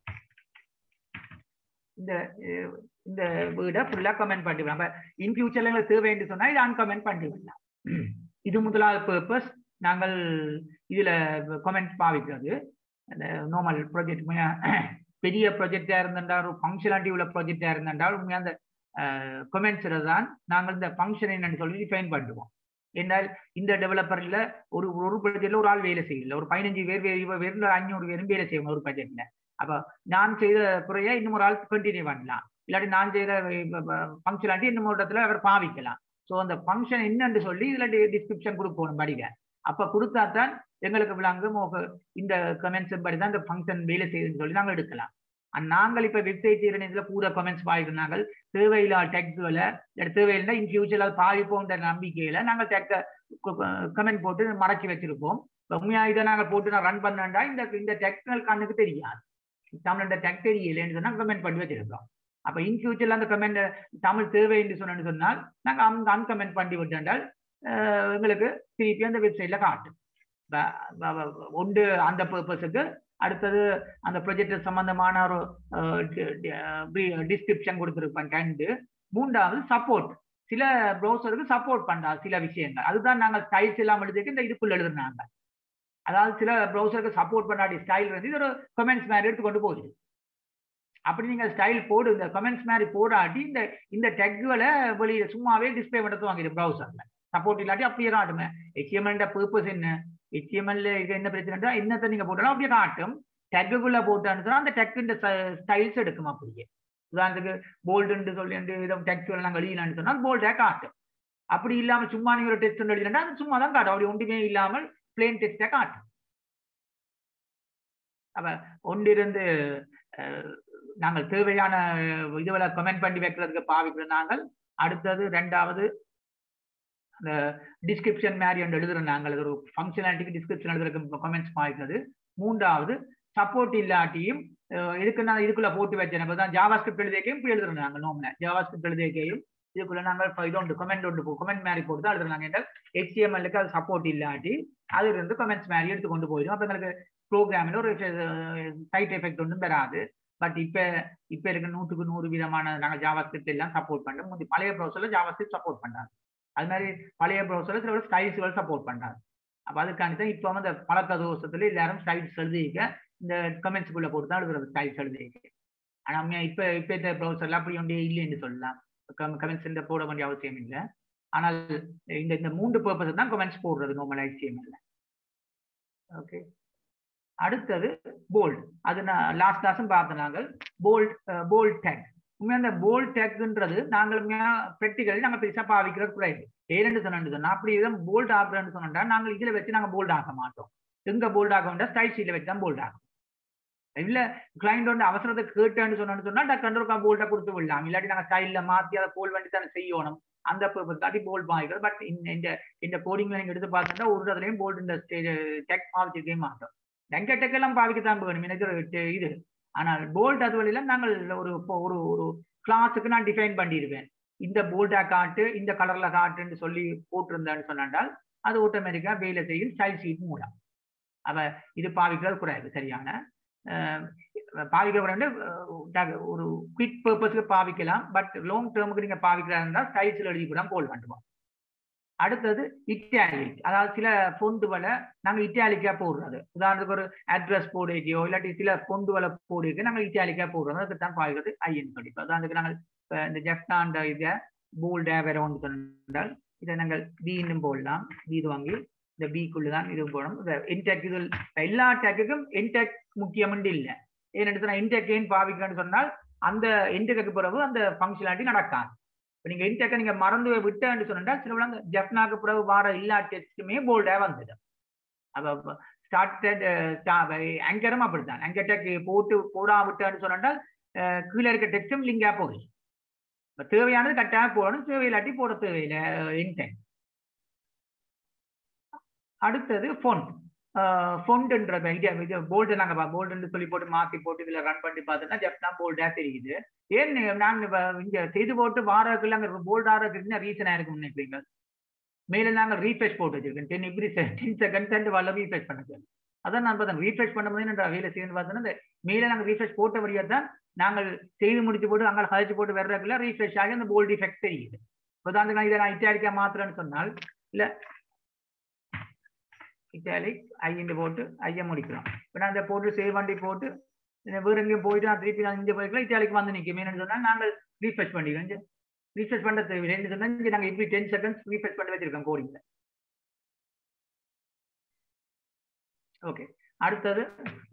இந்த இந்த வீடை ஃபுல்லாக கமெண்ட் பண்ணி விடலாம் இன் ஃபியூச்சர்ல எங்களுக்கு தேவைன்னு சொன்னால் இதை அன்கமெண்ட் பண்ணி விடலாம் இது முதலாவது பர்பஸ் நாங்கள் இதுல கமெண்ட் பாவிக்கிறது அந்த நார்மல் ப்ராஜெக்ட் பெரிய ப்ராஜெக்டா இருந்தால் ஒரு ஃபங்க்ஷனாலிட்டி உள்ள ப்ராஜெக்டா இருந்தால் உண்மையாக அந்த கொமெண்ட்ஸில் தான் நாங்கள் இந்த ஃபங்க்ஷன் என்னன்னு சொல்லி டிஃபைன் பண்ணுவோம் என்றால் இந்த டெவலப்பர்ல ஒரு ஒரு ப்ராஜெக்ட்ல ஒரு ஆள் வேலை செய்யல ஒரு பதினஞ்சு பேர் வெறும் ஐநூறு பேரும் வேலை செய்யணும் ஒரு ப்ராஜெக்ட்ல அப்போ நான் செய்த குறைய இன்னும் ஒரு ஆள் கண்டினியூ பண்ணலாம் இல்லாட்டி நான் செய்த ஃபங்க்ஷனாலிட்டி இன்னும் ஒரு இடத்துல அவர் பாவிக்கலாம் ஸோ அந்த ஃபங்க்ஷன் என்னன்னு சொல்லி இதுல டிஸ்கிரிப்ஷன் கொடுக்கணும் படிக்க அப்ப கொடுத்தா தான் எங்களுக்கு விளங்கும் இந்த கமெண்ட்ஸ் படி தான் இந்த ஃபங்க்ஷன் வேலை செய்யுதுன்னு சொல்லி நாங்கள் எடுக்கலாம் நாங்கள் இப்ப வெப்சைட் இதுல கூட கமெண்ட்ஸ் பாதிக்கிறாங்க தேவையில்லா டெக்ஸ்களை தேவையில்லை இன் ஃபியூச்சர் அது பாதிப்போன்ற நம்பிக்கையில நாங்கள் டெக்க கமெண்ட் போட்டு மறைச்சி வச்சிருப்போம் உண்மையா இதை நாங்கள் போட்டு நான் ரன் பண்ணா இந்த இந்த டெக்ஸ்கள் கண்ணுக்கு தெரியாது தமிழோட டெக் தெரியலன்னு சொன்னா கமெண்ட் பண்ணி வச்சிருக்கோம் அப்ப இன் ஃபியூச்சர்ல அந்த கமெண்ட் தமிழ் தேவை என்று சொன்னு சொன்னால் நாங்கள் அந்த அன்கமெண்ட் பண்ணி விட்டால் எங்களுக்கு திருப்பி அந்த வெப்சைட்ல காட்டும் ஒன்று அந்த பர்பஸுக்கு அடுத்தது அந்த ப்ரொஜெக்ட் சம்பந்தமான ஒரு டிஸ்கிரிப்ஷன் கொடுத்துருப்பேன் ரெண்டு மூன்றாவது சப்போர்ட் சில ப்ரௌசருக்கு சப்போர்ட் பண்றா சில விஷயங்கள் அதுதான் நாங்கள் ஸ்டைல்ஸ் எல்லாம் எழுதிட்டு இந்த இதுக்குள்ள எழுதுனாங்க அதாவது சில ப்ரௌசருக்கு சப்போர்ட் பண்ணாடி ஸ்டைல் வந்து இது ஒரு கமெண்ட்ஸ் மாதிரி எடுத்து கொண்டு போகுது அப்படி நீங்க ஸ்டைல் போடு இந்த கமெண்ட்ஸ் மாதிரி போடாட்டி இந்த இந்த டெக்குகளை வெளியில சும்மாவே டிஸ்பிளே பண்ண வாங்கிடு ப்ரௌசர்ல சப்போர்ட் இல்லாட்டி அப்படியே காட்டுமே ஹெச்எம்எல் பர்பஸ் என்ன ஹெச்எம்எல் இது என்ன பிரச்சனை என்னத்தை நீங்க போட்டாலும் அப்படியே காட்டும் டெக்குக்குள்ள போட்டான்னு அந்த டெக்கு ஸ்டைல்ஸ் எடுக்கும் அப்படியே உதாரணத்துக்கு போல்டுன்னு சொல்லி இதை டெக்ஸ்ட் நாங்கள் எழுதினான்னு சொன்னால் போல்டே காட்டும் அப்படி இல்லாம சும்மா நீங்க ஒரு டெக்ஸ்ட் எழுதினா அது சும்மா தான் காட்டும் அப்படி ஒன்றுமே இல்லாமல் பிளேன் டெக்ஸ்டை காட்டும் அப்ப ஒன்றிருந்து நாங்கள் தேவையான இதுவரை கமெண்ட் பண்ணி வைக்கிறதுக்கு பாவிக்கிற நாங்கள் அடுத்தது ரெண்டாவது அந்த டிஸ்கிரிப்ஷன் மாதிரி ஒன்று எழுதுற நாங்கள் ஒரு ஃபங்க்ஷனாலிட்டிக்கு டிஸ்கிரிப்ஷன் எழுதுறதுக்கு கமெண்ட்ஸ் பாவிக்கிறது மூன்றாவது சப்போர்ட் இல்லாட்டியும் இதுக்கு நான் இதுக்குள்ள போட்டு வச்சேன் தான் ஜாவா ஸ்கிரிப்ட் எழுதியக்கையும் இப்படி எழுதுறோம் நாங்கள் நோம்ல ஜாவா ஸ்கிரிப்ட் எழுதியக்கையும் இதுக்குள்ள நாங்கள் இது ஒன்று கமெண்ட் ஒன்று கமெண்ட் மாதிரி போட்டு தான் எழுதுறாங்க என்றால் ஹெச்டிஎம்எல்லுக்கு அது சப்போர்ட் இல்லாட்டி அதுல இருந்து கமெண்ட்ஸ் மாதிரி எடுத்து கொண்டு போயிடும் அப்போ எங்களுக்கு ப்ரோக்ராமில் ஒரு சைட் எஃபெக்ட் ஒன்றும் பெறாது பட் இப்போ இப்போ இருக்க நூற்றுக்கு நூறு விதமான நாங்கள் ஜாவா ஸ்கிரிப்ட் எல்லாம் சப்போர்ட் பண்ணுறோம் முந்தி பழைய ப்ரௌசரில் ஜாவா ஸ்கிரிப்ட் சப்போர்ட் பண்ணுறாங்க அது மாதிரி பழைய ப்ரௌசரில் சில ஸ்டைல்ஸ்கள் சப்போர்ட் பண்ணுறாங்க அப்போ அதுக்காண்டி தான் இப்போ வந்து பழக்க தோஷத்துல எல்லாரும் ஸ்டைல்ஸ் எழுதிக்க இந்த கமெண்ட்ஸுக்குள்ள போட்டு தான் எழுதுறது ஸ்டைல்ஸ் எழுதிக்க ஆனால் இப்போ இப்போ இந்த ப்ரௌசர்ல அப்படி ஒன்றே இல்லைன்னு சொல்லலாம் கமெண்ட்ஸ் போட வேண்டிய அவசியம் இல்லை ஆனால் இந்த இந்த மூன்று பர்பஸ் தான் கமெண்ட்ஸ் போடுறது நார்மல் ஐசிஎம்எல்ல ஓகே அடுத்தது போல்ட் அது நான் லாஸ்ட் கிளாஸும் பார்த்த நாங்கள் போல்ட் போல்ட் டேக் உண்மையாக அந்த போல்ட் டேக்ன்றது நாங்கள் ப்ராக்டிக்கலி நாங்கள் பெருசாக பாவிக்கிறது குறைவு ஏன்னு சொன்னு சொன்னா அப்படி இதை போல்ட் ஆக்குறேன்னு சொன்னா நாங்கள் இதில் வச்சு நாங்கள் போல்ட் ஆக்க மாட்டோம் எங்க போல்ட் ஆக வேண்டாம் ஸ்டைல் ஷீட்ல வச்சு தான் போல்ட் ஆகும் இல்ல கிளைண்ட் வந்து அவசரத்தை கேட்டேன்னு சொன்னு சொன்னா கண்ட்ரோல் போல்ட்டை கொடுத்து விடலாம் இல்லாட்டி நாங்கள் ஸ்டைல்ல மாத்தி அதை போல் வேண்டி தானே செய்யணும் அந்த பர்பஸ்க்காட்டி போல்ட் வாங்கிக்கிறது பட் இந்த இந்த கோடிங்ல நீங்க எடுத்து பார்த்தோம்னா ஒரு இடத்துலயும் போல்ட் இந்த டெக் பாவிச்சிருக்கவே மாட்டோம் டெங்க டெக் எல்லாம் பாவிக்கத்தான் வேணும் எனக்கு இது ஆனால் போல்ட் அது வழியில நாங்கள் ஒரு ஒரு ஒரு கிளாஸுக்கு நான் டிஃபைன் பண்ணிடுவேன் இந்த போல்டா காட்டு இந்த கலர்ல காட்டுன்னு சொல்லி போட்டிருந்தேன்னு சொன்னால் அது ஆட்டோமேட்டிக்கா வேலை செய்யும் ஸ்டைல் ஷீட் மூலம் அவ இது பாவிக்கிறது குறையாது சரியான பாவிக்க ஒரு குவிக் பர்பஸ்க்கு பாவிக்கலாம் பட் லாங் டேர்முக்கு நீங்க பாவிக்கிறதா இருந்தால் ஸ்டைல்ஸ்ல எழுதி கூட போல் பண்ணுவோம் அடுத்தது இட்டாலிக் அதாவது சில பொண்டுகளை நாங்கள் இட்டாலிக்கா போடுறது உதாரணத்துக்கு ஒரு அட்ரஸ் போடுகையோ இல்லாட்டி சில பொண்டுகளை போடுகையோ நாங்கள் இட்டாலிக்கா போடுறோம் அதுக்கு தான் பாய்கிறது ஐயன் படிப்பு உதாரணத்துக்கு நாங்கள் இந்த ஜெஃப்டாண்ட இதை போல்டா வேற ஒன்று சொன்னால் இதை நாங்கள் பீன்னும் போடலாம் பீது வாங்கி இந்த பிக்குள்ள தான் இது போடணும் இந்த இன்டெக் இது எல்லா டெக்குக்கும் இன்டெக் முக்கியம்னு இல்லை ஏன்னு சொன்னா இன்டெக் ஏன் பாவிக்கணும்னு சொன்னால் அந்த இன்டெக்கு பிறகு அந்த ஃபங்க்ஷனாலிட்டி நடக்காது இப்போ நீங்க இன்டெக்கை நீங்க மறந்து விட்டேன்னு சொன்னா சில விளங்க ஜெஃப்னாக்கு பிறகு வார எல்லா டெஸ்ட்டுமே போல்டா வந்துடும் அப்போ ஸ்டார்டட் ஆங்கரும் அப்படித்தான் ஆங்கர் டெக் போட்டு போடா விட்டேன்னு சொன்னால் கீழே இருக்க டெக்ஸ்டும் லிங்கா போகுது இப்போ தேவையானது கட்டாயம் போடணும் தேவையில்லாட்டி போட தேவையில்லை இன்டெக் அடுத்தது ஃபோன் ஃபொண்டுன்ற ஐடியா இது போல்டு நாங்க போல்டுன்னு சொல்லி போட்டு மாத்தி போட்டு இதுல ரன் பண்ணி பார்த்தோம்னா ஜஸ்ட் தான் போல்டா தெரியுது ஏன் நாங்க இப்ப இங்க செய்து போட்டு வாரக்குள்ள அங்க போல்ட் ஆறதுக்கு ரீசன் ஆயிருக்கும் நினைக்கிறீங்க மேல நாங்க ரீஃப்ரெஷ் போட்டு வச்சிருக்கோம் டென் இப்படி டென் செகண்ட்ஸ் அண்ட் வரல ரீஃப்ரெஷ் பண்ண அதான் நான் பார்த்தேன் ரீஃப்ரெஷ் பண்ணும்போது நான் வேலை செய்யணும் பார்த்தோன்னா மேல நாங்க ரீஃப்ரெஷ் போட்டபடியா தான் நாங்கள் செய்து முடிச்சு போட்டு அங்கே கழிச்சு போட்டு வர்றதுக்குள்ள ரீஃப்ரெஷ் ஆகி அந்த போல்ட் எஃபெக்ட் தெரியுது உதாரணத்துக்கு நான் இதை நான் இட்டாலிக்கா மாத்திரன்னு சொன்னால் இல்ல இட்டாலிக் ஐயன்னு போட்டு ஐயா முடிக்கலாம் இப்போ நான் இந்த போட்டு சேவ் வண்டி போட்டு வேற எங்கேயும் போயிட்டு நான் திருப்பி நான் இங்கே போய்க்கலாம் இட்டாலிக்கு வந்து நிற்கும் என்னன்னு சொன்னால் நாங்கள் ரீஃப்ரெஷ் பண்ணிக்கிறோம் ரீஃப்ரெஷ் பண்ண தேவையில்லை சொன்னால் இங்கே நாங்கள் இப்படி டென் செகண்ட்ஸ் ரீஃப்ரெஷ் பண்ணி வச்சிருக்கோம் கோடிங்கில் ஓகே அடுத்தது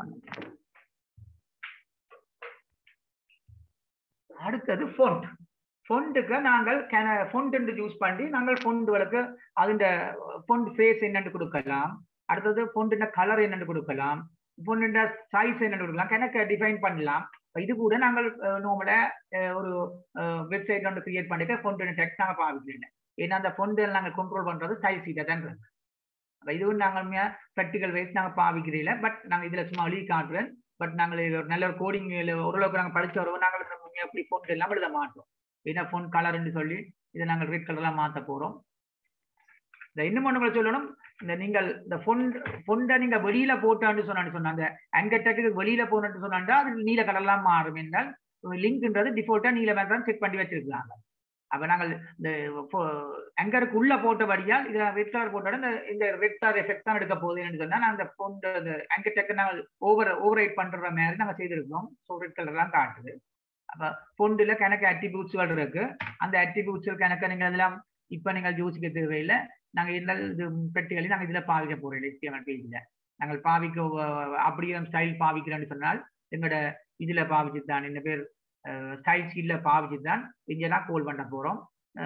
அடுத்தது ஃபோண்ட் ஃபொண்டுக்கு நாங்கள் ஃபொண்ட் யூஸ் பண்ணி நாங்கள் ஃபொண்டுகளுக்கு அதுண்ட ஃபொண்ட் ஃபேஸ் என்னென்னு கொடுக்கலாம் அடுத்தது ஃபொண்டுன கலர் என்னென்னு கொடுக்கலாம் ஃபொண்டுன சைஸ் என்னென்னு கொடுக்கலாம் கணக்கு டிஃபைன் பண்ணலாம் இது கூட நாங்கள் நோமல ஒரு வெப்சைட் ஒன்று கிரியேட் பண்ணிட்டு ஃபொண்டு டெக்ஸ்ட் நாங்கள் பாவிக்கிறேன் ஏன்னா அந்த ஃபொண்டு நாங்கள் கண்ட்ரோல் பண்ணுறது சைஸ் இதை தான் இருக்கு இதுவும் நாங்கள் ப்ராக்டிக்கல் வைஸ் நாங்கள் பாவிக்கிறீங்கள பட் நாங்கள் இதில் சும்மா எழுதி காட்டுறேன் பட் நாங்கள் ஒரு நல்ல ஒரு கோடிங் ஓரளவுக்கு நாங்கள் படிச்சு வருவோம் நாங்கள் அப்படி ஃபோன் எல்லாம் எழுத மாட்டோம் என்ன ஃபோன் கலர்னு சொல்லி இதை நாங்கள் ரெட் கலர்லாம் மாற்ற போகிறோம் இந்த இன்னும் ஒன்று சொல்லணும் இந்த நீங்கள் இந்த ஃபொண்ட் ஃபொண்டை நீங்கள் வெளியில போட்டான்னு சொன்னான்னு சொன்னாங்க அங்கட்டக்கு வெளியில போனோன்னு சொன்னாண்டா அது நீல கலர்லாம் மாறும் என்றால் லிங்க்ன்றது டிஃபால்ட்டா நீல மேலே செக் பண்ணி வச்சிருக்காங்க அப்ப நாங்கள் இந்த அங்கருக்கு உள்ள போட்டபடியால் இதுல ரெட் கலர் போட்டோட இந்த இந்த ரெட் கலர் எஃபெக்ட் தான் எடுக்க போகுதுன்னு சொன்னா நான் அந்த ஃபோன் அந்த அங்கட்டக்கு நாங்கள் ஓவர் ஓவர் ரைட் பண்ற மாதிரி நாங்கள் செய்திருக்கோம் ஸோ ரெட் கலர் தான் காட்டுது அப்ப பொண்டுல கணக்கு அட்டிபியூட்ஸ்கள் இருக்கு அந்த அட்டிபியூட்ஸ்கள் கணக்கு நீங்கள் அதெல்லாம் இப்ப நீங்கள் யோசிக்க தேவையில்லை நாங்க இந்த இது பெட்டிகளை நாங்க இதுல பாவிக்க போறோம் HTML பேஜ்ல நாங்கள் பாவிக்க அப்படியே ஸ்டைல் பாவிக்கிறோம்னு சொன்னால் எங்களோட இதுல பாவிச்சு தான் இந்த பேர் ஸ்டைல் ஸ்கில்ல பாவிச்சு தான் இங்கெல்லாம் கோல் பண்ண போறோம்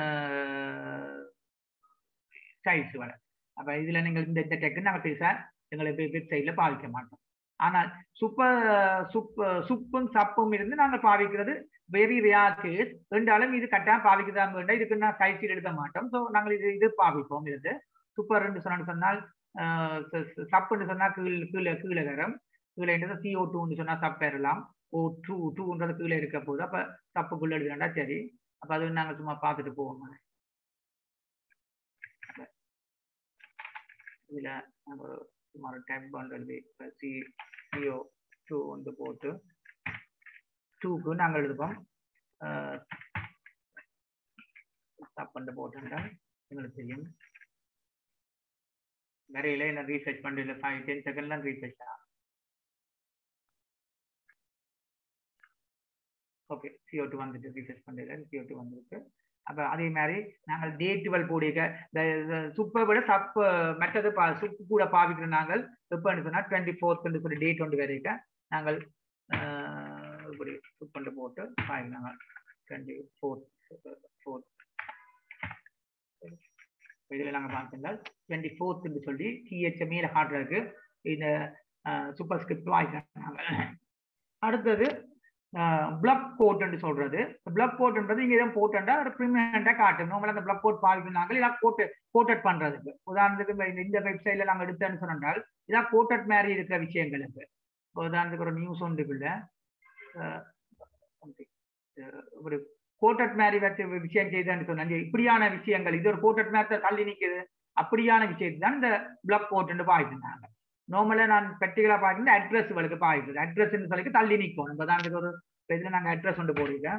ஸ்டைல்ஸ் வர அப்ப இதுல நீங்கள் இந்த இந்த டெக்கு நாங்கள் பெருசா எங்களை வெப்சைட்ல பாவிக்க மாட்டோம் ஆனால் சூப்பர் சுப் சுப்பும் சப்பும் இருந்து நாங்கள் பாவிக்கிறது வெரி ரியார் கேஸ் ரெண்டாலும் இது கட்டாயம் பாவிக்கிறதாங்க வேண்டாம் இதுக்கு நான் சைஸில் எடுக்க மாட்டோம் ஸோ நாங்கள் இது இது பாவிப்போம் இது சூப்பர் சொன்னு சொன்னால் சப்புன்னு சொன்னால் கீழ் கீழே கீழே வரும் கீழே சிஓ டூன்னு சொன்னால் சப் பெறலாம் ஓ டூ டூன்றது கீழே இருக்க போகுது அப்போ சப்புக்குள்ள எழுதுனா சரி அப்போ அது நாங்கள் சும்மா பார்த்துட்டு போவோம் இதில் நம்ம சுமார் டைப் பண்ணுறது சி சிஓ டூ வந்து போட்டு டூக்கு நாங்கள் எழுதுவோம் தப்பு போட்டுட்டால் எங்களுக்கு தெரியும் நிறையில என்ன ரீசர்ச் பண்ணுறது ஃபைவ் டென் செகண்ட்லாம் ரீசர்ச் ஆகும் ஓகே சிஓ டூ வந்துட்டு ரீசர்ச் பண்ணுறது சிஓ டூ வந்துருக்கு அப்போ அதே மாதிரி நாங்கள் டேட்டுவல் போடிக்க இந்த சுப்பை விட சப் மற்றது பா சுப்பு கூட பாவிக்கிற நாங்கள் எப்போன்னு சொன்னால் டுவெண்ட்டி ஃபோர்த்துன்னு சொல்லி டேட் ஒன்று வரைக்கும் நாங்கள் இப்படி சுப் பண்ணி போட்டு பாய் நாங்கள் டுவெண்ட்டி ஃபோர்த் ஃபோர்த் இதில் நாங்கள் பார்த்திருந்தால் டுவெண்ட்டி ஃபோர்த்துன்னு சொல்லி டிஹெச் மேலே காட்டுறதுக்கு இந்த சூப்பர் ஸ்கிரிப்ட் வாய்க்கிறாங்க அடுத்தது பிளக் கோட்னு சொல்றது பிளக் கோட்ன்றது இங்க எதுவும் போட்டா ஒரு ப்ரீமியண்டா காட்டும் நம்மள அந்த பிளக் கோட் பாவிக்கிறாங்க இதான் கோட் கோட்டட் பண்றதுக்கு உதாரணத்துக்கு இந்த வெப்சைட்ல நாங்க எடுத்தேன்னு சொன்னால் இதான் கோட்டட் மாதிரி இருக்கிற விஷயங்களுக்கு உதாரணத்துக்கு ஒரு நியூஸ் ஒன்றுக்குள்ள ஒரு கோட்டட் மாதிரி வச்சு விஷயம் செய்தேன்னு சொன்னா இப்படியான விஷயங்கள் இது ஒரு கோட்டட் மேத்த தள்ளி நிற்குது அப்படியான விஷயத்தை தான் இந்த பிளக் கோட்னு பாவிக்கிறாங்க நார்மலா நான் ப்ராக்டிகலா பார்க்கறது அட்ரஸ் உங்களுக்கு பாய்க்குது அட்ரஸ் சொல்லி தள்ளி நிற்கும் நம்ம தான் ஒரு இதுல நாங்க அட்ரஸ் ஒன்று போடுங்க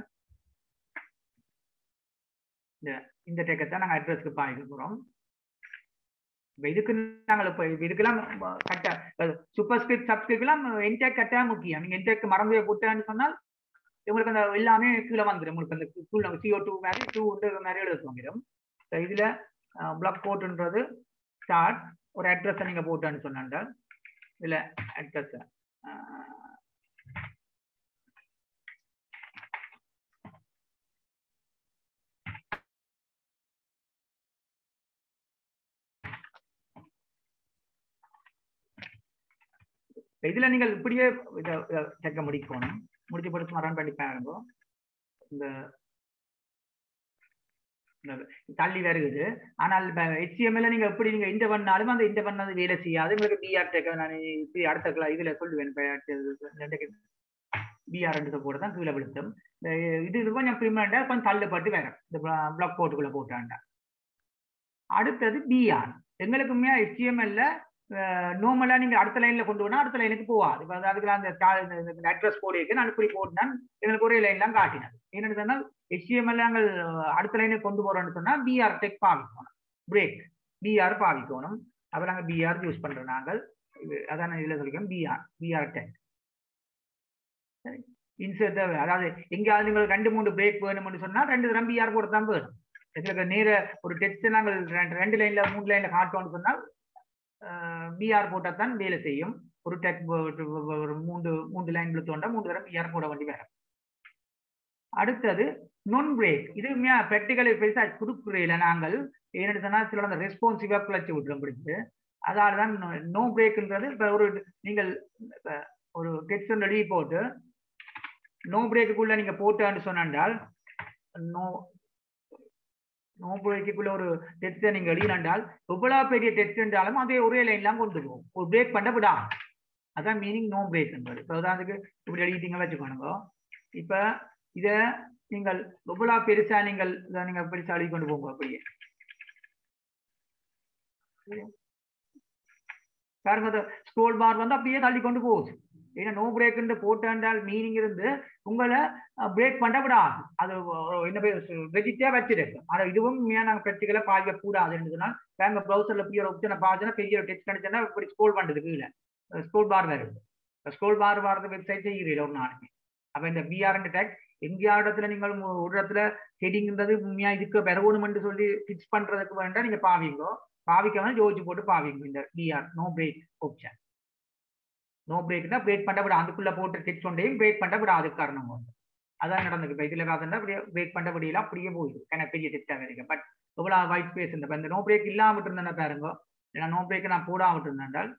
இந்த இந்த டெக்கத்தை நாங்க அட்ரஸ்க்கு பாய்க்க போறோம் இப்ப இதுக்கு நாங்கள் இப்ப இதுக்கெல்லாம் கட்ட சூப்பர் ஸ்கிரிப்ட் சப்ஸ்கிரிப்ட்லாம் என்டெக் கட்டாய முக்கியம் நீங்க என்டெக் மறந்து போட்டேன்னு சொன்னால் உங்களுக்கு அந்த எல்லாமே கீழே வந்துடும் உங்களுக்கு அந்த கீழே சிஓ டூ மாதிரி டூ மாதிரி எழுத வந்துடும் இதுல பிளாக் கோட்ன்றது ஸ்டார்ட் ஒரு அட்ரஸை நீங்க போட்டேன்னு சொன்னால் இதுல அட்ரஸ் இதுல நீங்கள் இப்படியே இதை செக்க முடிக்கணும் முடிச்சு போட்டு ரன் பண்ணி பாருங்க இந்த தள்ளி வருகுது ஆனால் ஹெச்எம்எல்ல நீங்க எப்படி நீங்க இந்த பண்ணாலும் அந்த இந்த பண்ணது வேலை செய்யாது உங்களுக்கு பிஆர் டெக் நான் இப்படி அடுத்த கிளா இதுல சொல்லுவேன் பிஆர் ரெண்டு போட தான் கீழே விழுத்தும் இது இது கொஞ்சம் பிரிமெண்டா கொஞ்சம் தள்ளுப்பட்டு வேற இந்த பிளாக் போட்டுக்குள்ள போட்டாண்டா அடுத்தது பிஆர் எங்களுக்குமே ஹெச்எம்எல்ல நார்மலா நீங்க அடுத்த லைன்ல கொண்டு போனா அடுத்த லைனுக்கு போவாது இப்போ அதுக்கு அந்த அட்ரஸ் போடிக்கு நான் இப்படி போட்டுனா எங்களுக்கு ஒரே லைன்லாம் காட்டினது என்னன்னு சொன்னால் ஹெச்டிஎம்எல் நாங்கள் அடுத்த லைனுக்கு கொண்டு போறோம்னு சொன்னா பிஆர் டெக் பாவிக்கணும் பிரேக் பிஆர் பாவிக்கணும் அப்ப நாங்கள் பிஆர் யூஸ் பண்றோம் நாங்கள் அதான் இதுல சொல்லிக்கோம் பிஆர் பிஆர் டெக் சரி இன்சர்ட் அதாவது எங்கேயாவது நீங்கள் ரெண்டு மூணு பிரேக் வேணும்னு சொன்னா ரெண்டு தரம் பிஆர் போட தான் வேணும் எங்களுக்கு நேர ஒரு டெஸ்ட் நாங்கள் ரெண்டு லைன்ல மூணு லைன்ல காட்டோம்னு சொன்னால் பிஆர் போட்டால் தான் வேலை செய்யும் ஒரு டெக் ஒரு மூன்று மூன்று லைன் தோண்டா மூன்று தரம் பிஆர் போட வேண்டி வேற அடுத்தது நொன் பிரேக் இது ப்ராக்டிக்கலி பெருசா கொடுக்குறையில நாங்கள் என்னென்னு சொன்னா சில அந்த ரெஸ்பான்சிவா கிளச்சு விட்டுரும் பிடிச்சு அதால தான் நோ பிரேக்ன்றது இப்போ ஒரு நீங்கள் ஒரு டெக்ஸ்ட் எழுதி போட்டு நோ பிரேக்குள்ள நீங்க போட்டான்னு சொன்னால் நோ நோ பிரேக்குள்ள ஒரு டெஸ்ட்டை நீங்க எழுதினால் எவ்வளவு பெரிய டெஸ்ட் இருந்தாலும் அதே ஒரே லைன்லாம் கொண்டு போகும் ஒரு பிரேக் பண்ண விடாம அதான் மீனிங் நோ பிரேக் என்பது இப்போ உதாரணத்துக்கு இப்படி எழுதிட்டீங்க வச்சுக்கோங்க இப்ப இத நீங்கள் எவ்வளவு பெருசா நீங்கள் இதை நீங்க பெருசா எழுதி கொண்டு போங்க அப்படியே பாருங்க ஸ்க்ரோல் பார் வந்து அப்படியே தள்ளி கொண்டு போகுது ஏன்னா நோ பிரேக் போட்டால் மீனிங் இருந்து உங்களை பிரேக் பண்ண விடாது அது என்ன பேர் வெஜிட்டே வச்சிருக்கு ஆனா இதுவும் நாங்கள் ப்ராக்டிக்கலா பாய்க்க கூடாதுன்றதுனால் நாங்க ப்ரௌசர்ல பெரிய ஆப்ஷனை பார்த்தோன்னா பெரிய டெக்ஸ்ட் கிடைச்சோன்னா இப்படி ஸ்க்ரோல் பண்றது கீழே ஸ்க்ரோல் பார் வருது ஸ்க்ரோல் பார் வரது வெப்சைட் செய்கிறீங்க ஒரு நாளைக்கு அப்ப இந்த பிஆர் டேக் எங்கேயா இடத்துல நீங்கள் ஒரு இடத்துல ஹெடிங்ன்றது உண்மையா இதுக்கு பெறவணும்னு சொல்லி ஃபிக்ஸ் பண்றதுக்கு வேண்டாம் நீங்க பாவீங்க பாவிக்காம ஜோதிச்சு போட்டு பாவீங்க இந்த BR no break option no break தான் பிரேக் பண்ண விட அதுக்குள்ள போட்டு டெக்ஸ்ட் ஒன்றையும் பிரேக் பண்ண விட அது காரணம் வந்து அதான் நடந்துக்கு இப்போ இதுல பார்த்தா அப்படியே பிரேக் பண்ண விடையில அப்படியே போயிடும் ஏன்னா பெரிய டெக்ஸ்டாக இருக்கு பட் எவ்வளவு ஒயிட் ஸ்பேஸ் இந்த இந்த நோ பிரேக் இல்லாம விட்டுருந்தேன் பாருங்க ஏன்னா நோ பிரேக் நான் போடாம விட்டுருந்தேன்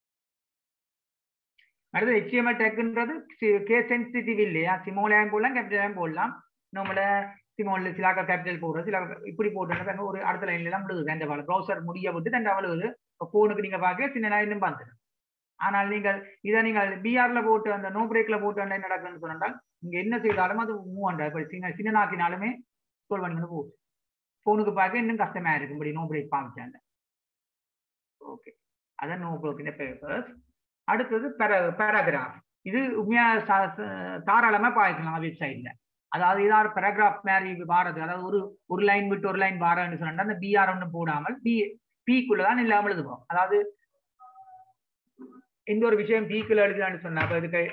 அடுத்து ஹெச்டிஎம்எல் டெக்ன்றது கே சென்சிட்டிவ் இல்லையா சிமோலையும் போடலாம் கேபிட்டலையும் போடலாம் நம்மள சிமோல சில கேபிட்டல் போடுறது சில இப்படி போட்டு ஒரு அடுத்த லைன்ல எல்லாம் விழுகுது அந்த ப்ரௌசர் முடிய விட்டு தண்டை விழுகுது போனுக்கு நீங்க பார்க்க சின்ன இன்னும் பார்த்துடும் ஆனால் நீங்கள் இதை நீங்கள் பிஆர்ல போட்டு அந்த நோ பிரேக்ல போட்டு என்ன நடக்குதுன்னு சொன்னால் நீங்க என்ன செய்தாலும் அது மூவ் ஆண்டா இப்ப சின்ன சின்னனாக்கினாலுமே ஸ்கோல் பண்ணிக்கணும் போகுது போனுக்கு பார்க்க இன்னும் கஷ்டமா இருக்கு இப்படி நோ பிரேக் பாவிச்சாங்க ஓகே அதான் நோ பிரேக் பேப்பர்ஸ் அடுத்தது பேராகிராஃப் இது உண்மையா தாராளமா பாய்க்கலாம் வெப்சைட்ல அதாவது இதாவது பேராகிராஃப் மாதிரி வாரது அதாவது ஒரு ஒரு லைன் விட்டு ஒரு லைன் வாரன்னு சொன்னா அந்த பிஆர் ஒன்று போடாமல் பி பீக்குள்ளதான் இல்லாமல் எழுதுவோம் அதாவது எந்த ஒரு விஷயம் பீக்குள்ள எழுதுறான்னு சொன்னா அப்ப இதுக்கு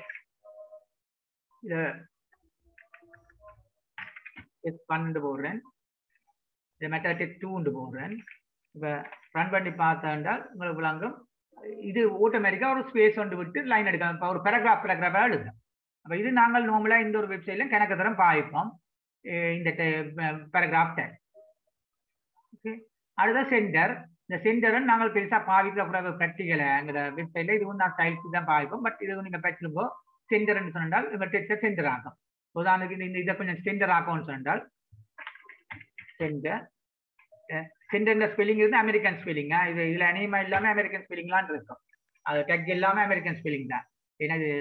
இத பன்னெண்டு போடுறேன் இதை மெட்டாடெக் டூண்டு போடுறேன் இப்ப ரன் பண்ணி பார்த்தா உங்களுக்கு விளங்கும் இது ஆட்டோமேட்டிக்கா ஒரு ஸ்பேஸ் ஒன்று விட்டு லைன் எடுக்கலாம் இப்போ ஒரு பேராகிராஃப் பேராகிராஃபாக எழுதும் அப்போ இது நாங்கள் நார்மலா இந்த ஒரு வெப்சைட்ல கணக்கு தரம் பாய்ப்போம் இந்த பேராகிராஃப் டேக் ஓகே அடுத்த சென்டர் இந்த சென்டரை நாங்கள் பெருசா பாவிக்க கூடாது ப்ராக்டிக்கலை எங்களோட வெப்சைட்ல இதுவும் நான் ஸ்டைல்ஸ் தான் பாவிப்போம் பட் இது நீங்க படிச்சிருக்கோ சென்டர்னு சொன்னால் டெக்ஸ்டை சென்டர் ஆகும் உதாரணத்துக்கு இந்த இதை கொஞ்சம் சென்டர் ஆகும்னு சொன்னால் சென்டர் சென்டர்ல ஸ்பெல்லிங் இருந்து அமெரிக்கன் ஸ்பெல்லிங்கா இது இதுல அநேகமா இல்லாம அமெரிக்கன் ஸ்பெல்லிங்லாம் இருக்கும் அது டெக் எல்லாமே அமெரிக்கன் ஸ்பெல்லிங் தான் ஏன்னா இது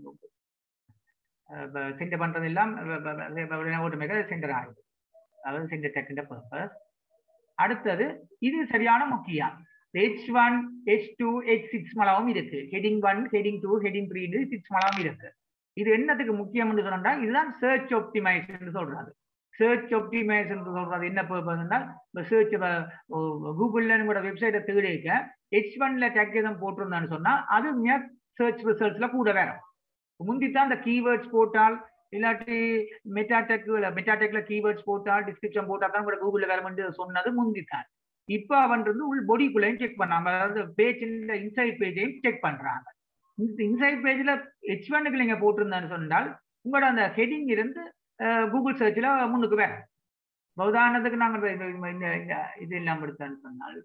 சென்டர் பண்றது எல்லாம் ஆட்டோமேட்டிக்கா சென்டர் ஆகுது அதாவது சென்டர் டெக்ன்ற பர்பஸ் அடுத்தது இது சரியான முக்கியம் H one H two H six மலாவும் இருக்கு heading one heading two heading three six மலாவும் இருக்கு இது என்னத்துக்கு முக்கியம்னு சொன்னா இதுதான் சர்ச் ஆப்டிமைசேஷன் சொல்றாரு சர்ச் ஆப்டிமைசேஷன் சொல்றது என்ன பர்பஸ்னா சர்ச் கூகுள்ல நம்மளோட வெப்சைட்டை தேடிக்க ஹெச் ஒன்ல டேக் எதுவும் போட்டிருந்தான்னு சொன்னா அது சர்ச் ரிசல்ட்ஸ்ல கூட வேறும் முந்தித்தான் இந்த கீவேர்ட்ஸ் போட்டால் இல்லாட்டி மெட்டாடெக் மெட்டாடெக்ல கீவேர்ட்ஸ் போட்டால் டிஸ்கிரிப்ஷன் போட்டால் தான் கூட கூகுள்ல வேற சொன்னது முந்தித்தான் இப்ப அவன் வந்து உள் பொடிக்குள்ளையும் செக் பண்ணாம அதாவது பேஜின் இன்சைட் பேஜையும் செக் பண்றாங்க இன்சைட் பேஜ்ல ஹெச் ஒன்னுக்கு நீங்க போட்டிருந்தான்னு சொன்னால் உங்களோட அந்த ஹெடிங் இருந்து கூகுள் சர்ச்ல முன்னுக்கு வேற உதாரணத்துக்கு நாங்கள் இந்த இது இல்லாம எடுத்தான்னு சொன்னால்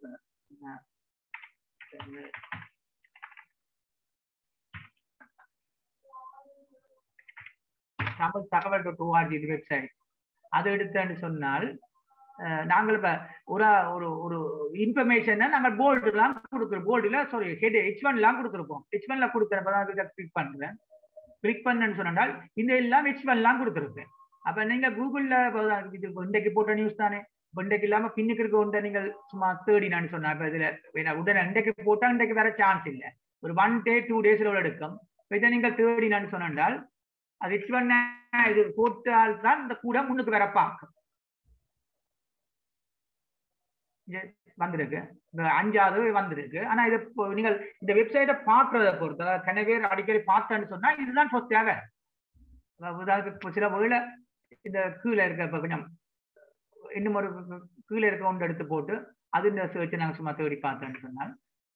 தமிழ் தகவல் டாட் ஓஆர்ஜி வெப்சைட் அது எடுத்தேன்னு சொன்னால் நாங்கள் இப்ப ஒரு ஒரு ஒரு இன்ஃபர்மேஷனை நாங்கள் போல்டுலாம் கொடுக்குறோம் போல்டுல சாரி ஹெட் ஹெச் ஒன்லாம் கொடுத்துருப்போம் ஹெச் ஒன்ல கொடுக்குறப்ப கிளிக் பண்றேன் கிளிக் பண்ணேன்னு சொன்னால் இந்த எல்லாம் ஹெச் ஒன்லாம் கொடுத்துருப்பேன் அப்ப நீங்க கூகுள்ல இன்றைக்கு போட்ட நியூஸ் தானே இன்றைக்கு இல்லாம பின்னுக்கு இருக்க உண்டை நீங்கள் சும்மா தேடினான்னு சொன்னா இப்ப இதுல வேணா உடனே இன்றைக்கு போட்டா இன்றைக்கு வேற சான்ஸ் இல்லை ஒரு ஒன் டே டூ டேஸ்ல எடுக்கும் இதை நீங்கள் தேடினான்னு சொன்னால் அது ஹெச் ஒன் இது போட்டால் தான் இந்த கூட முன்னுக்கு வேற பார்க்கும் வந்திருக்கு இந்த அஞ்சாவது வந்திருக்கு ஆனா இது நீங்கள் இந்த வெப்சைட்டை பார்க்கறத பொறுத்து அதாவது கன பேர் அடிக்கடி பார்த்தேன்னு சொன்னா இதுதான் சொத்தையாக உதாரணத்துக்கு சில வேளை இந்த கீழே இருக்க இப்ப கொஞ்சம் இன்னும் ஒரு கீழே இருக்க ஒன்று எடுத்து போட்டு அது இந்த சர்ச்சை நாங்கள் சும்மா தேடி பார்த்தேன்னு சொன்னால்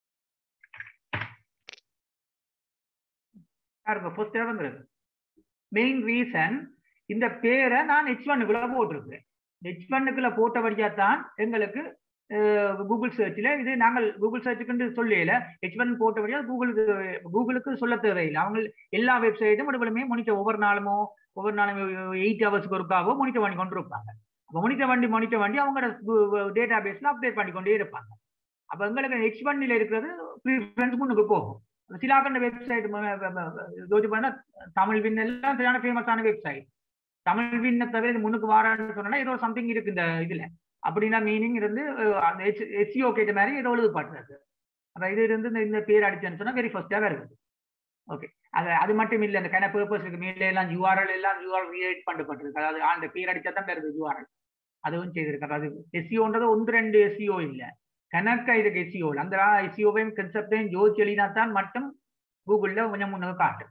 ஃபர்ஸ்ட் வந்துருக்கு மெயின் ரீசன் இந்த பேரை நான் ஹெச் ஒன்னுக்குள்ள போட்டிருக்கேன் ஹெச் ஒன்னுக்குள்ள போட்டபடியா தான் எங்களுக்கு கூகுள் சர்ச்சில் இது நாங்கள் கூகுள் சர்ச்சுக்கு சொல்லல ஹெச் ஒன் போட்டபடியா கூகுளுக்கு கூகுளுக்கு சொல்ல தேவையில்லை அவங்க எல்லா வெப்சைட்டும் விடுபடுமே மொனிட்டர் ஒவ்வொரு நாளுமோ ஒவ்வொரு நாளும் எயிட் ஹவர்ஸ்க்கு ஒருக்காகவோ மொனிட்டர் பண்ணி கொண்டு இருப்பாங்க அப்போ மொனிட்டர் வண்டி மொனிட்டர் வண்டி அவங்களோட டேட்டா பேஸ்ல அப்டேட் பண்ணி கொண்டே இருப்பாங்க அப்போ எங்களுக்கு ஹெச் ஒன்னில் இருக்கிறது ப்ரிஃபரன்ஸ் முன்னுக்கு போகும் சிலாக்கண்ட வெப்சைட் ஜோதி பண்ணா தமிழ் வின் எல்லாம் சரியான ஃபேமஸான வெப்சைட் தமிழ் விண்ணை தவிர முன்னுக்கு வாரான்னு சொன்னா ஏதோ சம்திங் இருக்கு இந்த இதுல அப்படின்னா மீனிங் இருந்து அந்த எஸ்சிஓ கேட்ட மாதிரி ஏதோ எழுதப்பட்டிருக்கு அப்ப இது இருந்து இந்த பேர் அடிச்சேன்னு சொன்னா வெரி ஃபர்ஸ்டாக இருக்குது ஓகே அது அது மட்டும் இல்லை அந்த கன பர்பஸ் இருக்கு மேல எல்லாம் யூஆர்எல் எல்லாம் யூஆர் கிரியேட் பண்ணப்பட்டிருக்கு அதாவது அந்த பேர் அடிச்சா தான் வருது யூஆர்எல் அதுவும் செய்திருக்கு அதாவது எஸ்சிஓன்றது ஒன்று ரெண்டு எஸ்சிஓ இல்லை கணக்கா இதுக்கு எஸ்சிஓ அந்த எஸ்சிஓவையும் கன்செப்டையும் ஜோதிச்சு எழுதினா தான் மட்டும் கூகுளில் கொஞ்சம் முன்னே காட்டும்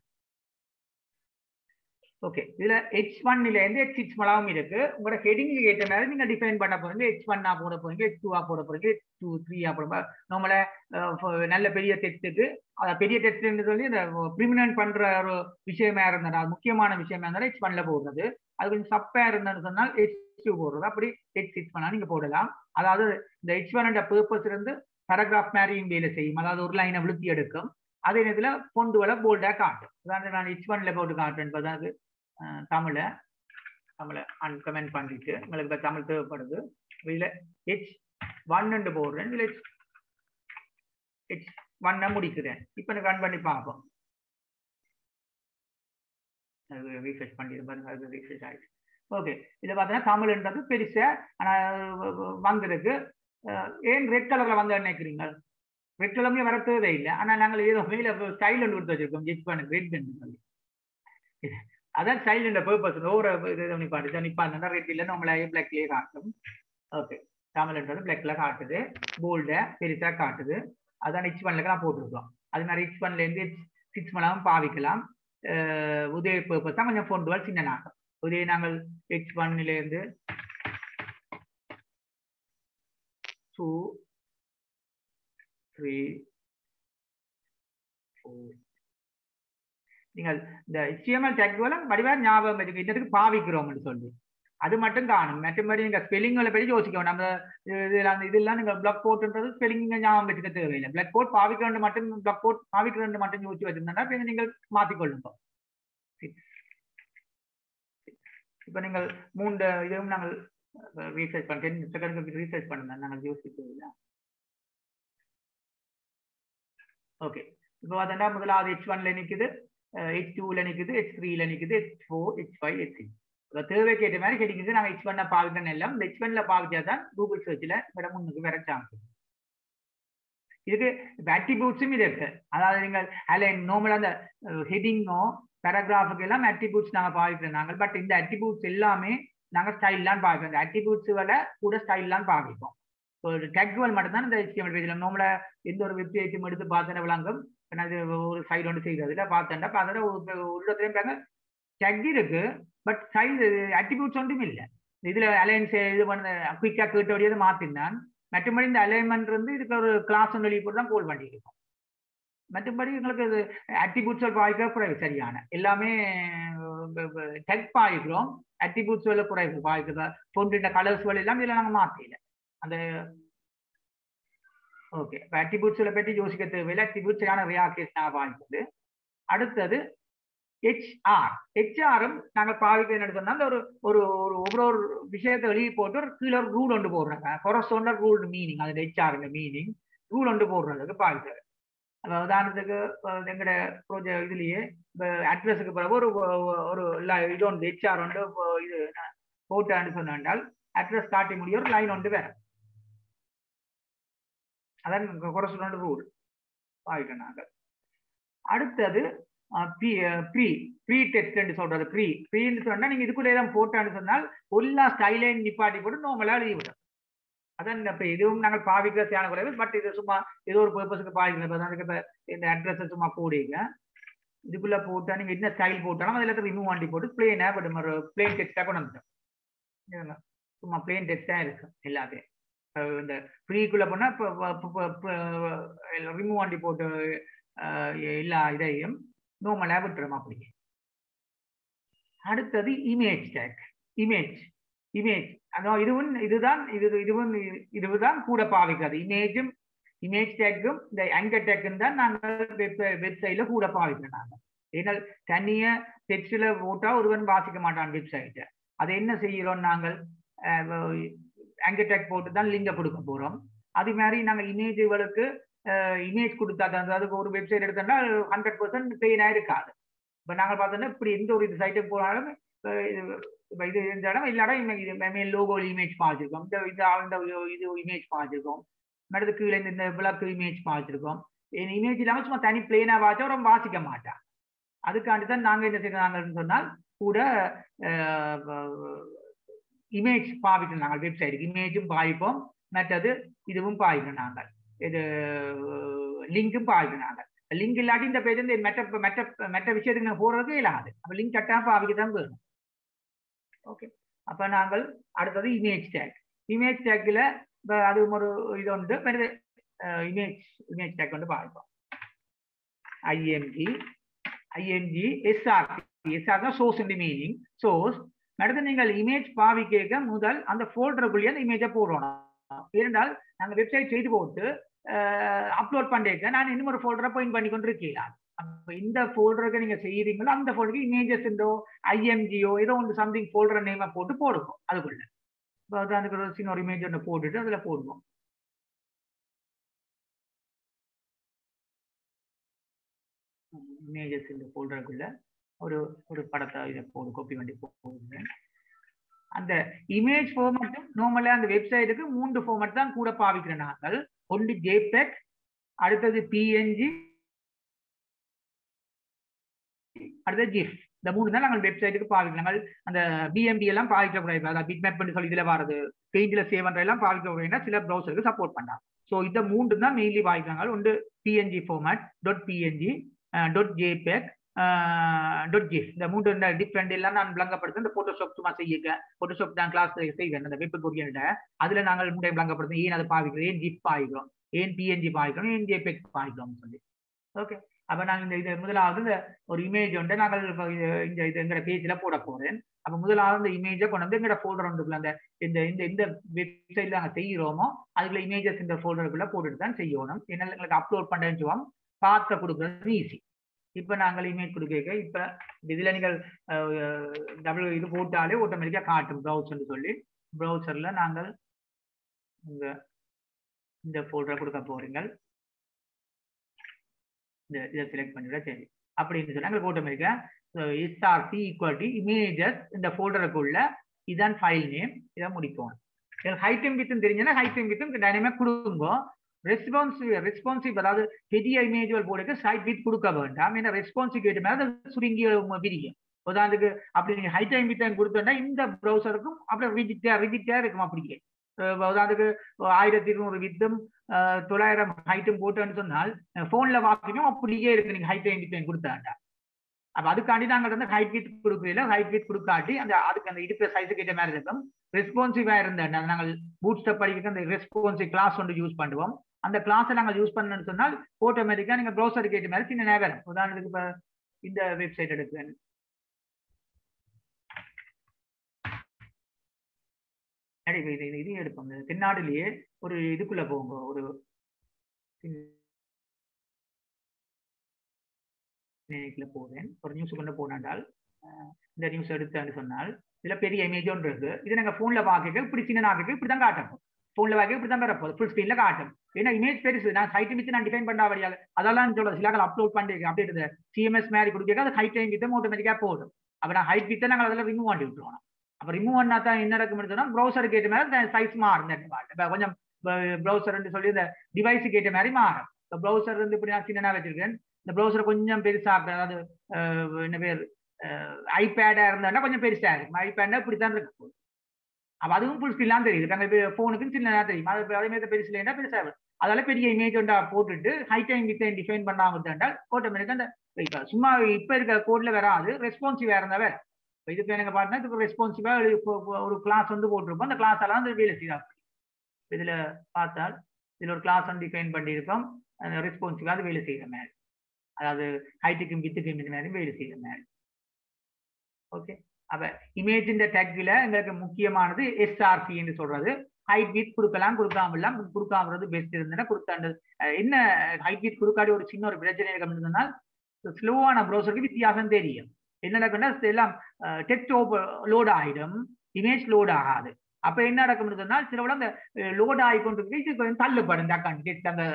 ஓகே இதுல ஹெச் ஒன்ல இருந்து ஹெச் சிக்ஸ் மலாவும் இருக்கு உங்களோட ஹெடிங் ஏற்ற மாதிரி நீங்க டிஃபைன் பண்ண போறீங்க ஹெச் ஒன்னா போட போறீங்க ஹெச் டூவா போட போறீங்க ஹெச் டூ த்ரீயா போட நம்மள நல்ல பெரிய டெஸ்ட்டுக்கு அதை பெரிய டெஸ்ட் சொல்லி இந்த ப்ரிமினன்ட் பண்ற ஒரு விஷயமா இருந்தா முக்கியமான விஷயமா இருந்தாலும் ஹெச் ஒன்ல போடுறது அது கொஞ்சம் சப்பா இருந்ததுன்னு சொன்னால் ஹெச் டூ போடுறது அப்படி ஹெச் சிக்ஸ் பண்ணா நீங்க போடலாம் அதாவது இந்த ஹெச் ஒன் பர்பஸ் இருந்து பேராகிராஃப் மாதிரியும் வேலை செய்யும் அதாவது ஒரு லைனை விழுத்தி எடுக்கும் அதே நேரத்தில் பொண்டுகளை போல்டா காட்டும் அதாவது நான் ஹெச் ஒன்ல போட்டு காட்டுறேன் அதாவது தமிழை தமிழை அன்கமெண்ட் பண்ணிட்டு உங்களுக்கு இப்போ தமிழ் தேவைப்படுது இதில் ஹெச் ஒன்னு போடுறேன் இதில் ஹெச் ஹெச் ஒன்னை முடிக்கிறேன் இப்போ எனக்கு ரன் பண்ணி பார்ப்போம் அது ரீஃப்ரெஷ் பண்ணிடு பாருங்க அது ரீஃப்ரெஷ் ஆயிடுச்சு ஓகே இதை பார்த்தீங்கன்னா தமிழ்ன்றது பெருசா வந்திருக்கு ஏன் ரெட் கலர்ல வந்து நினைக்கிறீங்க ரெட் கலர்லயே வர தேவையில்லை ஆனா நாங்கள் ஏதோ மேல ஸ்டைல் ஒன்று கொடுத்து வச்சிருக்கோம் ஜெட் பண்ணுக்கு ரெட் சொல்லி அதான் ஸ்டைல் இந்த பர்பஸ் ஒவ்வொரு இது நிப்பாட்டு நிப்பாட்டுனா ரெட் இல்லை நம்மள பிளாக்லயே காட்டும் ஓகே தமிழ்ன்றது பிளாக்ல காட்டுது போல்ட பெருசா காட்டுது அதான் ஹெச் ஒன்ல நான் போட்டிருக்கோம் அது மாதிரி ஹெச் ஒன்ல இருந்து ஹெச் சிக்ஸ் மணாவும் பாவிக்கலாம் உதய பர்பஸ் தான் கொஞ்சம் ஃபோன் சின்ன நாட்டம் உதய நாங்கள் ஹெச் ஒன்ல இருந்து டூ த்ரீ ஃபோர் நீங்கள் இந்த ஹெச்டிஎம்எல் டேக்வெல்லாம் வடிவாக ஞாபகம் இருக்கு இன்னதுக்கு பாவிக்கிறோம்னு சொல்லி அது மட்டும் காணும் மற்றபடி நீங்க ஸ்பெல்லிங்களை பற்றி யோசிக்கணும் நம்ம இதில் அந்த இதெல்லாம் நீங்க பிளாக் போட்டுன்றது ஸ்பெல்லிங் ஞாபகம் வச்சுக்க தேவையில்லை பிளாக் போட் பாவிக்க வேண்டும் மட்டும் பிளாக் போட் பாவிக்க வேண்டும் மட்டும் யோசிச்சு வச்சிருந்தா பிறகு நீங்கள் மாற்றிக்கொள்ளுங்க இப்போ நீங்கள் மூன்று இதுவும் நாங்கள் ரீசர்ச் பண்ண டென் செகண்ட்க்கு ரீசர்ச் பண்ணுங்க நாங்கள் யோசிக்க இல்லை ஓகே இப்போ அதெண்டா முதலாவது ஹெச் ஒன்ல நிற்குது ஹெச் டூல நிற்குது ஹெச் த்ரீல நிற்குது H four H five H six தேவைக்கு ஏற்ற மாதிரி கிடைக்குது நாங்கள் ஹெச் ஒன்ல பாவிக்கணும் எல்லாம் இந்த ஹெச் ஒன்ல பாவிச்சா தான் கூகுள் சர்ச்சில் விட முன்னுக்கு வர சான்ஸ் இதுக்கு அட்ரிபியூட்ஸும் இது இருக்கு அதாவது நீங்கள் அதில் நார்மலாக அந்த ஹெட்டிங்கோ பேராகிராஃபுக்கு எல்லாம் அட்ரிபியூட்ஸ் நாங்கள் பாவிக்கிறோம் நாங்கள் பட் இந்த அட்ரிபியூட்ஸ் எல்லாமே நாங்கள் ஸ்டைல்லாம் பாவிப்போம் இந்த அட்ரிபியூட்ஸ் விட கூட ஸ்டைல்லாம் பாவிப்போம் ஒரு டெக்வல் மட்டும் தான் இந்த ஹெச்டிஎம்எல் பேஜில் நம்மள எந்த ஒரு வெப்சைட்டும் எடுத்து பார்த்தேன் விளங்கும் அது ஒரு சைடு ஒன்று செய்கிறதுல பார்த்தேன்டா பார்த்தா ஒரு இடத்துலையும் பாருங்க டெக் இருக்கு பட் சைடு அட்ரிபியூட்ஸ் ஒன்றும் இல்லை இதுல அலையன்ஸ் இது பண்ண குயிக்காக கேட்டபடியாவது மாற்றினான் மற்றபடி இந்த அலைன்மெண்ட் வந்து இதுக்கு ஒரு கிளாஸ் ஒன்று வெளியே போட்டு தான் கோல் பண்ணியிருக்கோம் மற்றபடி எங்களுக்கு இது அட்ரிபியூட்ஸ் பாய்க்க குறைவு சரியான எல்லாமே டெக் பாய்க்கிறோம் அட்ரிபியூட்ஸ் வேலை குறைவு பாய்க்கிறதா பொண்ணுட்ட கலர்ஸ் வேலை எல்லாம் இதில் நாங்கள் மாற்றல அந்த ஓகே இப்போ அட்ரிபியூட்ஸில் பற்றி யோசிக்க தேவையில்லை அட்ரிபியூட்ஸான ரியாக்டேஷனாக பாய்க்குது அடுத்தது ஹெச்ஆர் ஹெச்ஆரும் நாங்கள் பாவிக்க என்ன சொன்னா அந்த ஒரு ஒரு ஒரு ஒவ்வொரு ஒரு விஷயத்தை வெளியே போட்டு ஒரு கீழே ஒரு ரூல் ஒன்று போடுறாங்க கொரஸ்பாண்ட ரூல் மீனிங் அது ஹெச்ஆர் மீனிங் ரூல் ஒன்று போடுறதுக்கு பாவிக்கிறது அப்ப உதாரணத்துக்கு அஹ் எங்கட ப்ரோஜெக்ட் இதுலயே அட்ரஸுக்கு பிறகு ஒரு ஒரு li- இது ஒன்று ஹெச்ஆர் ஒன்று இப்போ இது போட்டான்னு சொன்னால் அட்ரஸ் காட்டி முடிய ஒரு லைன் ஒன்று வேற அதான் கொரஸ்பாண்ட் ரூல் பாவிக்க நாங்கள் அடுத்தது ப்ரீ ப்ரீ டெஸ்ட் சொல்றது ப்ரீ ப்ரீன்னு சொன்னா நீங்க இதுக்குள்ளே தான் போட்டான்னு சொன்னால் எல்லா ஸ்டைலையும் நிப்பாட்டி போட்டு நார்மலா எழுதி விடும் அதான் இப்ப இதுவும் நாங்கள் பாவிக்கிற தேன குறைவு பட் இது சும்மா ஏதோ ஒரு பர்பஸுக்கு பாவிக்கல இப்ப அதுக்கு இப்ப இந்த அட்ரஸ் சும்மா போடுங்க இதுக்குள்ள போட்டா நீங்க என்ன ஸ்டைல் போட்டாலும் அதுல ரிமூவ் வாண்டி போட்டு பிளேனா பட் ஒரு பிளேன் டெக்ஸ்டா கொண்டு வந்துட்டோம் இதுல சும்மா பிளேன் டெக்ஸ்டா இருக்கு எல்லாத்தையும் அஹ் இந்த ப்ரீக்குள்ள போனா ரிமூவ் வாண்டி போட்டு அஹ் எல்லா இதையும் நோமலா விட்டுரும் அப்படி அடுத்தது இமேஜ் டேக் இமேஜ் இமேஜ் அதான் இதுவும் இதுதான் இது இதுவும் இதுதான் கூட பாவிக்காது இமேஜும் இமேஜ் டேக்கும் இந்த ஆங்கர் டேக்கும் தான் நாங்கள் வெப் வெப்சைட்ல கூட பாவிக்கிறோம் நாங்கள் ஏன்னா தனிய டெக்ஸ்ட்ல போட்டா ஒருவன் வாசிக்க மாட்டான் வெப்சைட்டை அதை என்ன செய்கிறோம் நாங்கள் ஆங்கர் டேக் போட்டு தான் லிங்கை கொடுக்க போறோம் அது மாதிரி நாங்கள் இமேஜுகளுக்கு இமேஜ் கொடுத்தா தான் அதாவது ஒரு வெப்சைட் எடுத்தோம்னா ஹண்ட்ரட் பர்சன்ட் பெயினா இருக்காது இப்போ நாங்கள் பார்த்தோம்னா இப்படி எந்த ஒரு இது சைட்டுக்கு போனாலும் இப்போ இது இந்த இடம் எல்லா இடம் இது லோகோ இமேஜ் பார்த்துருக்கோம் இந்த இது இந்த இது இமேஜ் பார்த்துருக்கோம் அடுத்து கீழே இந்த இந்த விளக்கு இமேஜ் பார்த்துருக்கோம் இமேஜ் இல்லாமல் சும்மா தனி பிளேனா வாச்சா ரொம்ப வாசிக்க மாட்டான் அதுக்காண்டி தான் நாங்கள் என்ன செய்யறாங்கன்னு சொன்னால் கூட இமேஜ் பாவிக்கணும் நாங்கள் வெப்சைட்டுக்கு இமேஜும் பாவிப்போம் மற்றது இதுவும் பாவிக்கணும் நாங்கள் இது லிங்க்கும் பாவிக்கணும் நாங்கள் லிங்க் இல்லாட்டி இந்த பேஜ் இந்த மெட்ட மெட்ட மெட்ட விஷயத்துக்கு நான் போடுறதுக்கு இல்லாது அப்போ லிங்க் கட்டாம பாவிக்க தான் வேணும் ஓகே அப்போ நாங்கள் அடுத்தது இமேஜ் டேக் இமேஜ் டேக்கில் அது ஒரு இது உண்டு பிறகு இமேஜ் இமேஜ் டேக் வந்து பாவிப்போம் ஐஎம்ஜி ஐஎம்ஜி எஸ்ஆர்டி எஸ்ஆர் தான் சோர்ஸ் இந்த மீனிங் சோர்ஸ் அடுத்து நீங்கள் இமேஜ் பாவிக்க முதல் அந்த ஃபோல்டருக்குள்ளேயே அந்த இமேஜை போடணும் ஏனென்றால் நாங்கள் வெப்சைட் செய்து போட்டு அப்லோட் பண்ணிருக்க நான் இன்னும் ஒரு ஃபோல்டரை பாயிண்ட் பண்ணி கொண்டு இருக்கீங்களா அப்போ இந்த ஃபோல்டருக்கு நீங்க செய்யறீங்களோ அந்த ஃபோல்டருக்கு இமேஜஸ் இருந்தோ ஐஎம்ஜியோ ஏதோ ஒன்று சம்திங் ஃபோல்டர் நேமை போட்டு போடுவோம் அதுக்குள்ள இப்போ அதுக்கு ஒரு சின்ன ஒரு இமேஜ் ஒன்று போட்டுட்டு அதில் போடுவோம் இமேஜஸ் இந்த ஃபோல்டருக்குள்ள ஒரு ஒரு படத்தை இதை போடு காப்பி பண்ணி போடுங்க அந்த இமேஜ் ஃபார்மட்டும் நார்மலாக அந்த வெப்சைட்டுக்கு மூன்று ஃபார்மட் தான் கூட பாவிக்கிற நாங்கள் ஒன்று ஜேபெக் அடுத்தது பிஎன்ஜி அடுத்தது ஜிஃப் இந்த மூணு தான் நாங்கள் வெப்சைட்டுக்கு பாவிக்கலாம் அந்த பிஎம்டி எல்லாம் பாவிக்க கூடாது அதாவது பிட்மேப் சொல்லி இதில் வரது பெயிண்டில் சேவ் பண்ணுற எல்லாம் பாவிக்க கூடாதுன்னா சில ப்ரௌசருக்கு சப்போர்ட் பண்ணலாம் ஸோ இந்த மூன்று தான் மெயின்லி பாவிக்கிறாங்க ஒன்று PNG format dot PNG dot JPEG dot GIF இந்த மூன்று இந்த டிஃப்ரெண்ட் எல்லாம் நான் விளங்கப்படுத்த இந்த போட்டோஷாப் சும்மா செய்யுங்க போட்டோஷாப் தான் கிளாஸ் செய்வேன் அந்த வெப் கொரியன்ட அதுல நாங்கள் முன்னே விளங்கப்படுத்த ஏன் அதை பாவிக்கிறோம் ஏன் ஜிப் பாவிக்கிறோம் ஏன் பிஎன்ஜி பாவிக்கிறோம் ஏன் ஜேபெக் பாவிக்கிறோம் சொல்லி ஓகே அப்ப நாங்கள் இந்த இது முதலாவது இந்த ஒரு இமேஜ் வந்து நாங்கள் இந்த இது எங்கட பேஜ்ல போட போறேன் அப்ப முதலாவது இந்த இமேஜை கொண்டு வந்து எங்கட ஃபோல்டர் வந்துக்குள்ள அந்த இந்த இந்த இந்த வெப்சைட்ல நாங்கள் செய்கிறோமோ அதுக்குள்ள இமேஜஸ் இந்த ஃபோல்டருக்குள்ள போட்டுட்டு தான் செய்யணும் என்ன எங்களுக்கு அப்லோட் பண்ணேன்னு சொல்லுவோம் பார்த்த கொடுக்குறது ஈஸி இப்போ நாங்கள் இமேஜ் கொடுக்க இப்போ இதில் நீங்கள் டபுள் இது போட்டாலே ஆட்டோமேட்டிக்காக காட்டும் ப்ரௌசர்னு சொல்லி ப்ரௌசரில் நாங்கள் இந்த இந்த ஃபோல்டரை கொடுக்க போறீங்க இந்த இதை செலக்ட் பண்ணிவிட சரி அப்படின்னு சொன்னா எங்களுக்கு ஆட்டோமேட்டிக்காக எஸ்ஆர்சி ஈக்குவாலிட்டி இமேஜஸ் இந்த ஃபோல்டருக்குள்ள இதான் ஃபைல் நேம் இதை முடிப்போம் ஹைட்டம் வித்தும் தெரிஞ்சுன்னா ஹைட்டம் வித்தும் டைனமிக் கொடுங்க ரெஸ்பான்சிவ் ரெஸ்பான்சிவ் அதாவது பெரிய இமேஜுவல் போடுக்கு சைட் வித் கொடுக்க வேண்டாம் ஏன்னா ரெஸ்பான்சிவ் கேட்டு மேலே சுருங்கி விரியும் உதாரணத்துக்கு அப்படி நீங்க ஹை டைம் வித் கொடுத்தோம்னா இந்த ப்ரௌசருக்கும் அப்படியே ரிஜிட்டா ரிஜிட்டா இருக்கும் அப்படியே உதாரணத்துக்கு ஆயிரத்தி இருநூறு வித்தும் தொள்ளாயிரம் ஹைட்டும் போட்டோன்னு சொன்னால் போன்ல வாக்கியும் அப்படியே இருக்கு நீங்க ஹை டைம் வித் கொடுத்தாண்டா அப்ப அதுக்காண்டி நாங்கள் வந்து ஹைட் வித் கொடுக்கல ஹைட் வித் கொடுக்காட்டி அந்த அதுக்கு அந்த இடுப்பு சைஸுக்கு ஏற்ற மாதிரி இருக்கும் ரெஸ்பான்சிவா இருந்தேன் நாங்கள் பூட் ஸ்டெப் படிக்க அந்த ரெஸ்பான்சிவ் கிளாஸ் ஒன்று யூஸ் பண்ணுவோம் அந்த கிளாஸை நாங்கள் யூஸ் பண்ணணும்னு சொன்னால் ஆட்டோமேட்டிக்கா நீங்க ப்ரௌசருக்கு ஏற்ற மாதிரி சின்ன நேரம் உதாரணத்துக்கு இப்போ இந்த வெப்சைட் எடுக்கிறேன் இது இது எடுப்போம் தென்னாடுலயே ஒரு இதுக்குள்ள போங்க ஒரு இன்னைக்குல போறேன் ஒரு நியூஸ் கொண்டு போனாண்டால் இந்த நியூஸ் எடுத்தேன்னு சொன்னால் இதுல பெரிய இமேஜ் ஒன்று இருக்கு இது நாங்க போன்ல பார்க்க இப்படி சின்ன நாக்கு இப்படி தான் காட்டும் போன்ல பார்க்க இப்படி தான் வரப்போகுது ஃபுல் ஸ்க்ரீன்ல காட்டும் ஏன்னா இமேஜ் பெருசு நான் ஹைட் மிச்சு நான் டிஃபைன் பண்ண வழியாக அதெல்லாம் சொல்ல சிலாக்கள் அப்லோட் பண்ணிருக்கேன் அப்படி சிஎம்எஸ் மாதிரி கொடுக்க அது ஹைட் டைம் கிட்ட ஆட்டோமேட்டிக்கா போடும் அப்ப நான் ஹைட் வித்த நாங்கள் அதில் ரிமூவ் பண்ணி விட்டுருவோம் அப்ப ரிமூவ் பண்ணா தான் என்ன இருக்கும்னு சொன்னா ப்ரௌசருக்கு ஏற்ற மாதிரி சைஸ் மாறும் இப்போ கொஞ்சம் ப்ரௌசர்னு சொல்லி இந்த டிவைஸுக்கு ஏற்ற மாதிரி மாறும் இப்போ ப்ரௌசர் வந்து இப்படி நான் சின்னனா வச்சிருக்கேன் இந்த ப்ரௌசர் கொஞ்சம் பெருசா அதாவது என்ன பேர் ஐபேடா இருந்தா கொஞ்சம் பெருசா இருக்கும் ஐபேட்னா இப்படி தான் இருக்கு அப்ப அதுவும் ஃபுல் ஸ்கில்லாம் தெரியுது நாங்கள் ஃபோனுக்கு சின்னதா தெரியும் அது அதே மாதிரி பெருசு இல்லைன்னா பெருசா அதால பெரிய இமேஜ் ஒன்றா போட்டுட்டு ஹை டைம் வித் டிஃபைன் பண்ணாம இருந்தால் ஆட்டோமேட்டிக்கா அந்த இப்போ சும்மா இப்ப இருக்க கோட்ல வராது ரெஸ்பான்சிவ் வேற இருந்தா வேற இதுக்கு எனக்கு பார்த்தா இதுக்கு ரெஸ்பான்சிவா ஒரு கிளாஸ் வந்து போட்டிருப்போம் அந்த கிளாஸ் எல்லாம் வந்து வேலை செய்யாது இதுல பார்த்தால் இதுல ஒரு கிளாஸ் வந்து டிஃபைன் பண்ணியிருக்கோம் ரெஸ்பான்சிவா அது வேலை செய்யற மாதிரி அதாவது ஹைட்டுக்கும் வித்துக்கும் இந்த மாதிரி வேலை செய்யற மாதிரி ஓகே அப்ப இமேஜின் டேக்ல எங்களுக்கு முக்கியமானது எஸ்ஆர்சி என்று சொல்றது ஹைட் வித் கொடுக்கலாம் கொடுக்காம எல்லாம் கொடுக்காமறது பெஸ்ட் இருந்ததுன்னா கொடுத்தாண்டு என்ன ஹைட் வித் கொடுக்காடி ஒரு சின்ன ஒரு பிரச்சனை இருந்ததுனால் ஸ்லோவான ப்ரௌசருக்கு வித்தியாசம் தெரியும் என்ன நடக்கும்னா எல்லாம் டெக்ஸ்ட் லோட் ஆகிடும் இமேஜ் லோட் ஆகாது அப்ப என்ன நடக்கும்னு சொன்னால் சில விட அந்த லோட் ஆகி கொண்டு இது கொஞ்சம் தள்ளுப்படும் இந்த அக்கௌண்ட் டெக்ஸ்ட் அந்த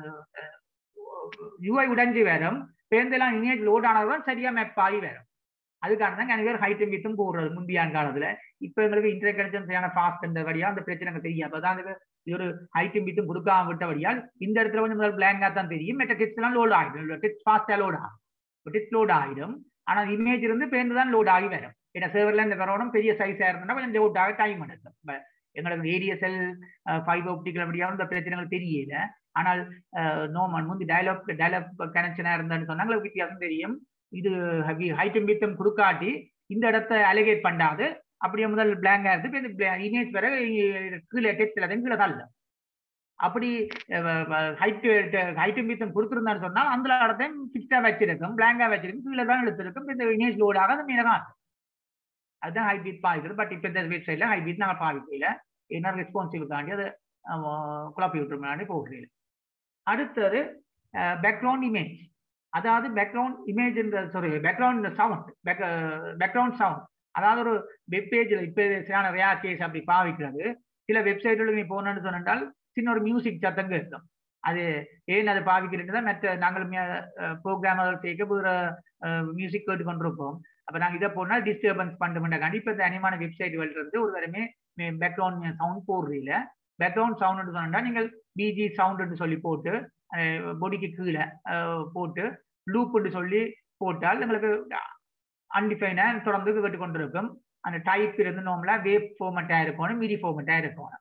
யூஐ உடைஞ்சு வரும் பேருந்தெல்லாம் இமேஜ் லோட் ஆனதுதான் சரியா மேப் ஆகி வரும் அதுக்கான தான் நிறைய பேர் ஹைட்டும் வித்தும் போடுறது முந்தைய காலத்துல இப்ப எங்களுக்கு இன்டர்நெட் கனெக்ஷன் ஃபாஸ்ட் இந்த வழியா அந்த பிரச்சனை எனக்கு தெரியும் அப்பதான் இது ஒரு ஹைட்டும் வித்தும் கொடுக்காம விட்ட வழியால் இந்த இடத்துல கொஞ்சம் முதல் பிளாங்கா தான் தெரியும் மெட்ட டெக்ஸ்ட் எல்லாம் லோட் ஆகிடும் டெக்ஸ்ட் ஃபாஸ்டா லோட் ஆகும் டெக்ஸ்ட் லோட் ஆகிடும் ஆனா இமேஜ் இருந்து பேருந்து தான் லோட் ஆகி வரும் ஏன்னா சர்வர்ல இந்த வரணும் பெரிய சைஸா இருந்ததுன்னா கொஞ்சம் லோட் ஆக டைம் எடுக்கும் எங்களுக்கு ஏடிஎஸ்எல் ஃபைவ் ஆப்டிக்கல் அப்படியாக இந்த பிரச்சனைகள் தெரியல ஆனால் நோமன் முந்தி டயலாக் டயலாக் கனெக்ஷனா இருந்தான்னு சொன்னாங்க வித்தியாசம் தெரியும் இது ஹைட்டும் வித்தம் கொடுக்காட்டி இந்த இடத்த அலிகேட் பண்ணாது அப்படியே முதல் பிளாங்கா இருந்து இமேஜ் வர கீழே டெக்ஸ்ட்ல கீழே தான் இல்லை அப்படி ஹைட் ஹைட்டும் வித்தம் கொடுத்துருந்தான்னு சொன்னால் அந்த இடத்தையும் ஃபிக்ஸா வச்சிருக்கும் பிளாங்கா வச்சிருக்கும் கீழே தான் எடுத்திருக்கும் இந்த இமேஜ் லோட் ஆக அந்த மீனதான் அதுதான் ஹை பீட் பாவிக்கிறது பட் இப்போ இந்த வெப்சைட்ல ஹை பீட் நாங்கள் பாவிக்கல என்ன ரெஸ்பான்சிபிள் தாண்டி அது குழப்பி விட்டுருமானே போகிறீங்க அடுத்தது பேக்ரவுண்ட் இமேஜ் அதாவது background image sorry background sound background sound அதாவது ஒரு வெப் பேஜில் இப்போ சில நிறையா கேஸ் அப்படி பாவிக்கிறது சில வெப்சைட்டில் நீ போனோன்னு சொன்னால் சின்ன ஒரு மியூசிக் சத்தங்க இருக்கும் அது ஏன் அதை பாவிக்கிறது தான் மற்ற நாங்கள் ப்ரோக்ராம் சேர்க்க புதிய மியூசிக் கேட்டு கொண்டிருப்போம் அப்போ நாங்கள் இதை போனால் டிஸ்டர்பன்ஸ் பண்ணுமெண்டாக்காண்டி இப்போ இந்த அனிமான வெப்சைட் வந்து ஒரு தரமே பேக்ரவுண்ட் சவுண்ட் போடுறீல பேக்ரவுண்ட் சவுண்ட் சொன்னா நீங்கள் பிஜி சவுண்டுன்னு சொல்லி போட்டு பொடிக்கு கீழே போட்டு லூப்புன்னு சொல்லி போட்டால் எங்களுக்கு அன்டிஃபைனா தொடர்ந்து கேட்டு கொண்டிருக்கும் அந்த டைப் இருந்து நார்மலா வேப் ஃபார்மெட்டா இருக்கணும் மிடி ஃபார்மெட்டா இருக்கணும்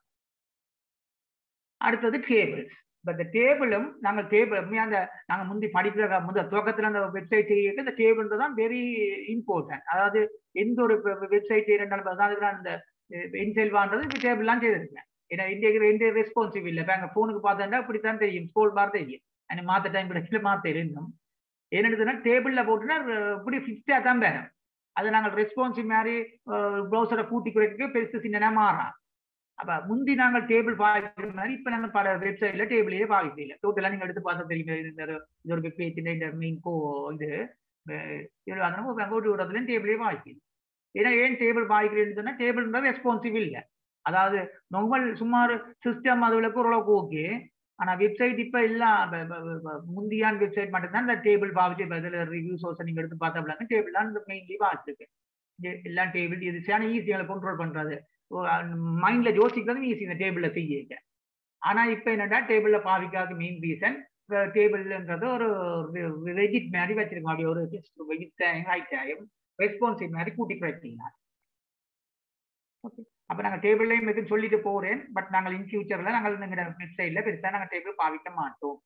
அடுத்தது டேபிள்ஸ் இப்போ இந்த டேபிளும் நாங்கள் டேபிள் அந்த நாங்கள் முந்தி படிக்கிற முந்த துவக்கத்தில் அந்த வெப்சைட் செய்ய இந்த டேபிள் தான் வெரி இம்பார்ட்டன்ட் அதாவது எந்த ஒரு வெப்சைட் செய்யறாலும் அதாவது அந்த இன்செல்வான்றது இப்போ டேபிள்லாம் செய்திருக்கேன் ஏன்னா இந்திய எந்த ரெஸ்பான்சிவ் இல்லை இப்போ எங்கள் ஃபோனுக்கு பார்த்தா இப்படித்தான் தெரியும் ஸ்கோல் பார் தெரியும் எனக்கு மாற்ற டைம் கிடைக்கல மாற்ற இருந்தோம் என்னதுன்னா டேபிளில் போட்டுன்னா இப்படி ஃபிக்ஸ்டாக தான் வேணும் அது நாங்கள் ரெஸ்பான்சிவ் மாதிரி ப்ரௌசரை கூட்டி குறைக்க பெருசு சின்னனா மாறான் அப்ப முந்தி நாங்கள் டேபிள் பாவிக்கிற மாதிரி இப்ப நாங்கள் பல வெப்சைட்ல டேபிளையே பாவிக்கல டோட்டலா நீங்க எடுத்து பார்த்தா தெரியும் இந்த இது ஒரு வெப் பேஜ் இந்த மெயின் கோ இது பெங்களூர் விடத்துல டேபிளே பாவிக்கல ஏன்னா ஏன் டேபிள் பாவிக்கிறேன்னு சொன்னா டேபிள் ரெஸ்பான்சிவ் இல்லை அதாவது நார்மல் சுமார் சிஸ்டம் அதுகளுக்கு ஓரளவுக்கு ஓகே ஆனா வெப்சைட் இப்ப எல்லாம் முந்தியான் வெப்சைட் மட்டும்தான் இந்த டேபிள் பாவிச்சு இப்போ இதில் ரிவ்யூ சோர்ஸ் நீங்க எடுத்து பார்த்தா டேபிள் தான் மெயின்லி பாவிச்சிருக்கு எல்லாம் டேபிள் இது சரியான ஈஸியாக கண்ட்ரோல் பண்றது மைண்ட்ல யோசிக்கிறது ஈஸி இந்த டேபிள்ல செய்ய ஆனா இப்ப என்னடா டேபிள்ல பாவிக்காத மெயின் ரீசன் டேபிள்ன்றது ஒரு வெஜிட் மாதிரி வச்சிருக்கோம் அப்படி ஒரு வெஜிட் ஹைட் ஆகும் ரெஸ்பான்சிவ் மாதிரி கூட்டி குறைச்சிங்கன்னா ஓகே அப்ப நாங்க டேபிள்லையும் எதுவும் சொல்லிட்டு போறேன் பட் நாங்கள் இன் ஃபியூச்சர்ல நாங்கள் எங்க வெப்சைட்ல பெருசா நாங்க டேபிள் பாவிக்க மாட்டோம்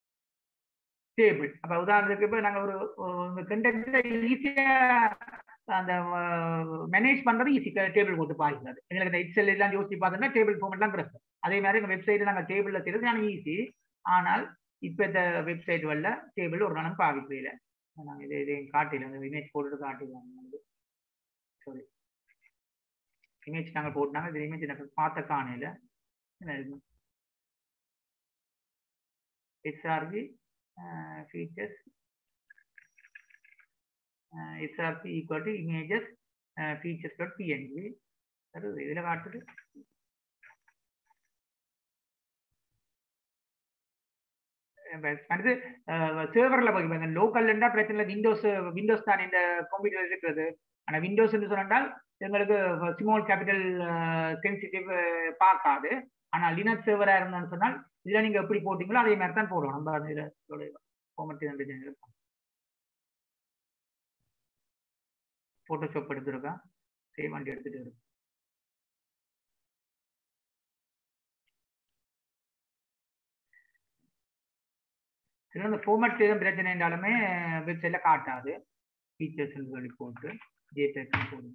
டேபிள் அப்ப உதாரணத்துக்கு இப்ப நாங்க ஒரு கண்டென்ட் ஈஸியா அந்த மேனேஜ் பண்றது ஈஸி டேபிள் போட்டு பாய்க்கிறது எங்களுக்கு இந்த எக்ஸல் எல்லாம் யோசிச்சு பார்த்தோம்னா டேபிள் ஃபார்மெட்லாம் கிடைக்கும் அதே மாதிரி எங்க வெப்சைட் நாங்கள் டேபிள்ல செய்யறது நான் ஈஸி ஆனால் இப்ப இந்த வெப்சைட் வரல டேபிள் ஒரு நாளும் பாவிக்கல நாங்க இது இது காட்டில இந்த இமேஜ் போட்டு காட்டிடுவாங்க சாரி இமேஜ் நாங்கள் போட்டாங்க இந்த இமேஜ் எனக்கு பார்த்த காணையில SRC features SRC equal to images features dot PNG அது இதில் காட்டுது அடுத்து சேவரில் போய் லோக்கல்ல பிரச்சனை இல்லை விண்டோஸ் விண்டோஸ் தான் இந்த கம்ப்யூட்டர் இருக்கிறது ஆனால் விண்டோஸ் சொன்னால் எங்களுக்கு ஸ்மால் கேபிட்டல் சென்சிட்டிவ் பார்க்காது ஆனால் லினக்ஸ் சேவராக இருந்தோம்னு சொன்னால் இதில் நீங்கள் எப்படி போட்டிங்களோ அதே மாதிரி தான் போடுவோம் நம்ம இதில் ஃபார்மட் ஃபோட்டோஷாப் எடுத்துருக்கேன் சேவ் வண்டி எடுத்துட்டு இருக்கு சில இந்த ஃபார்மட் எதுவும் பிரச்சனை இருந்தாலுமே வெப்சைட்ல காட்டாது ஃபீச்சர்ஸ் சொல்லி போட்டு ஜேபேக் போடு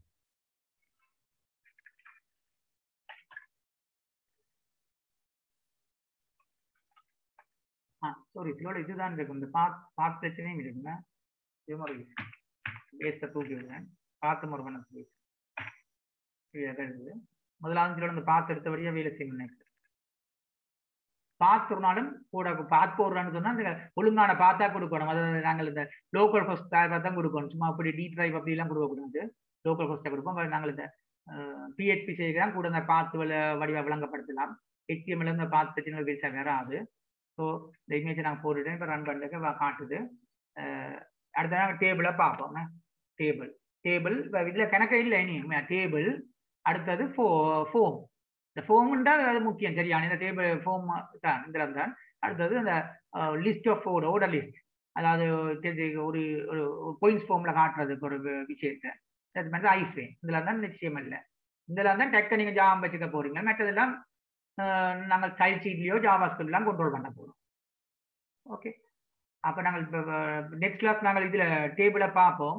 ஆ சாரி இதோட இதுதான் இருக்கும் இந்த பாத் பாத் பிரச்சனையும் இருக்குங்க இது மாதிரி பேஸ்ட தூக்கி விடுவேன் பார்த்து முறை பண்ண சொல்லி இருக்குது முதலாவது இதோட இந்த பார்த்து எடுத்தபடியாக வேலை செய்யணும் நெக்ஸ்ட் பார்த்துனாலும் கூட பார்த்து போடுறான்னு சொன்னா இந்த ஒழுங்கான பார்த்தா கொடுக்கணும் அதாவது நாங்கள் இந்த லோக்கல் ஃபர்ஸ்ட் தான் கொடுக்கணும் சும்மா அப்படி டீப் ட்ரைவ் அப்படி எல்லாம் கொடுக்கக்கூடாது லோக்கல் ஃபர்ஸ்ட்டை கொடுப்போம் நாங்கள் இந்த பிஹெச்பி செய்கிறோம் கூட இந்த பார்த்து வடிவ விளங்கப்படுத்தலாம் ஹெச்டிஎம்எல் இந்த பார்த்து பிரச்சனை பெருசாக வராது ஸோ இந்த இமேஜை நாங்கள் போட்டுட்டேன் இப்போ ரன் பண்ணுறதுக்கு காட்டுது அடுத்த நாங்கள் டேபிளை பார்ப்போம் டேபிள் டேபிள் இப்போ இதில் கணக்கே இல்லை இனி டேபிள் அடுத்தது ஃபோ ஃபோம் இந்த ஃபோம்ன்றா அது முக்கியம் சரியான இந்த டேபிள் ஃபோம் தான் இதில் தான் அடுத்தது அந்த list of four order list அதாவது ஒரு ஒரு பாயிண்ட்ஸ் ஃபோமில் காட்டுறதுக்கு ஒரு விஷயத்தை அது மாதிரி ஐஃபேன் இதில் தான் நிச்சயம் இல்லை இதில் தான் டெக்கை நீங்கள் ஜாம் வச்சுக்க போறீங்க மற்றதெல்லாம் நாங்கள் சைல்ட் சீட்லேயோ ஜாவா ஸ்கிரிப்ட்லாம் கண்ட்ரோல் பண்ண போகிறோம் ஓகே அப்போ நாங்கள் இப்போ நெக்ஸ்ட் கிளாஸ் நாங்கள் இதில் டேபிளை பார்ப்போம்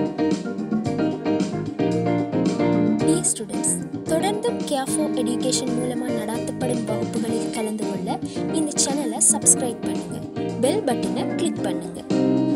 டியர் ஸ்டூடெண்ட்ஸ் தொடர்ந்தும் கேஃபோ எடுகேஷன் மூலமாக நடாத்தப்படும் வகுப்புகளில் கலந்து கொள்ள இந்த சேனலை சப்ஸ்கிரைப் பண்ணுங்கள் பெல் பட்டனை கிளிக் பண்ணுங்கள்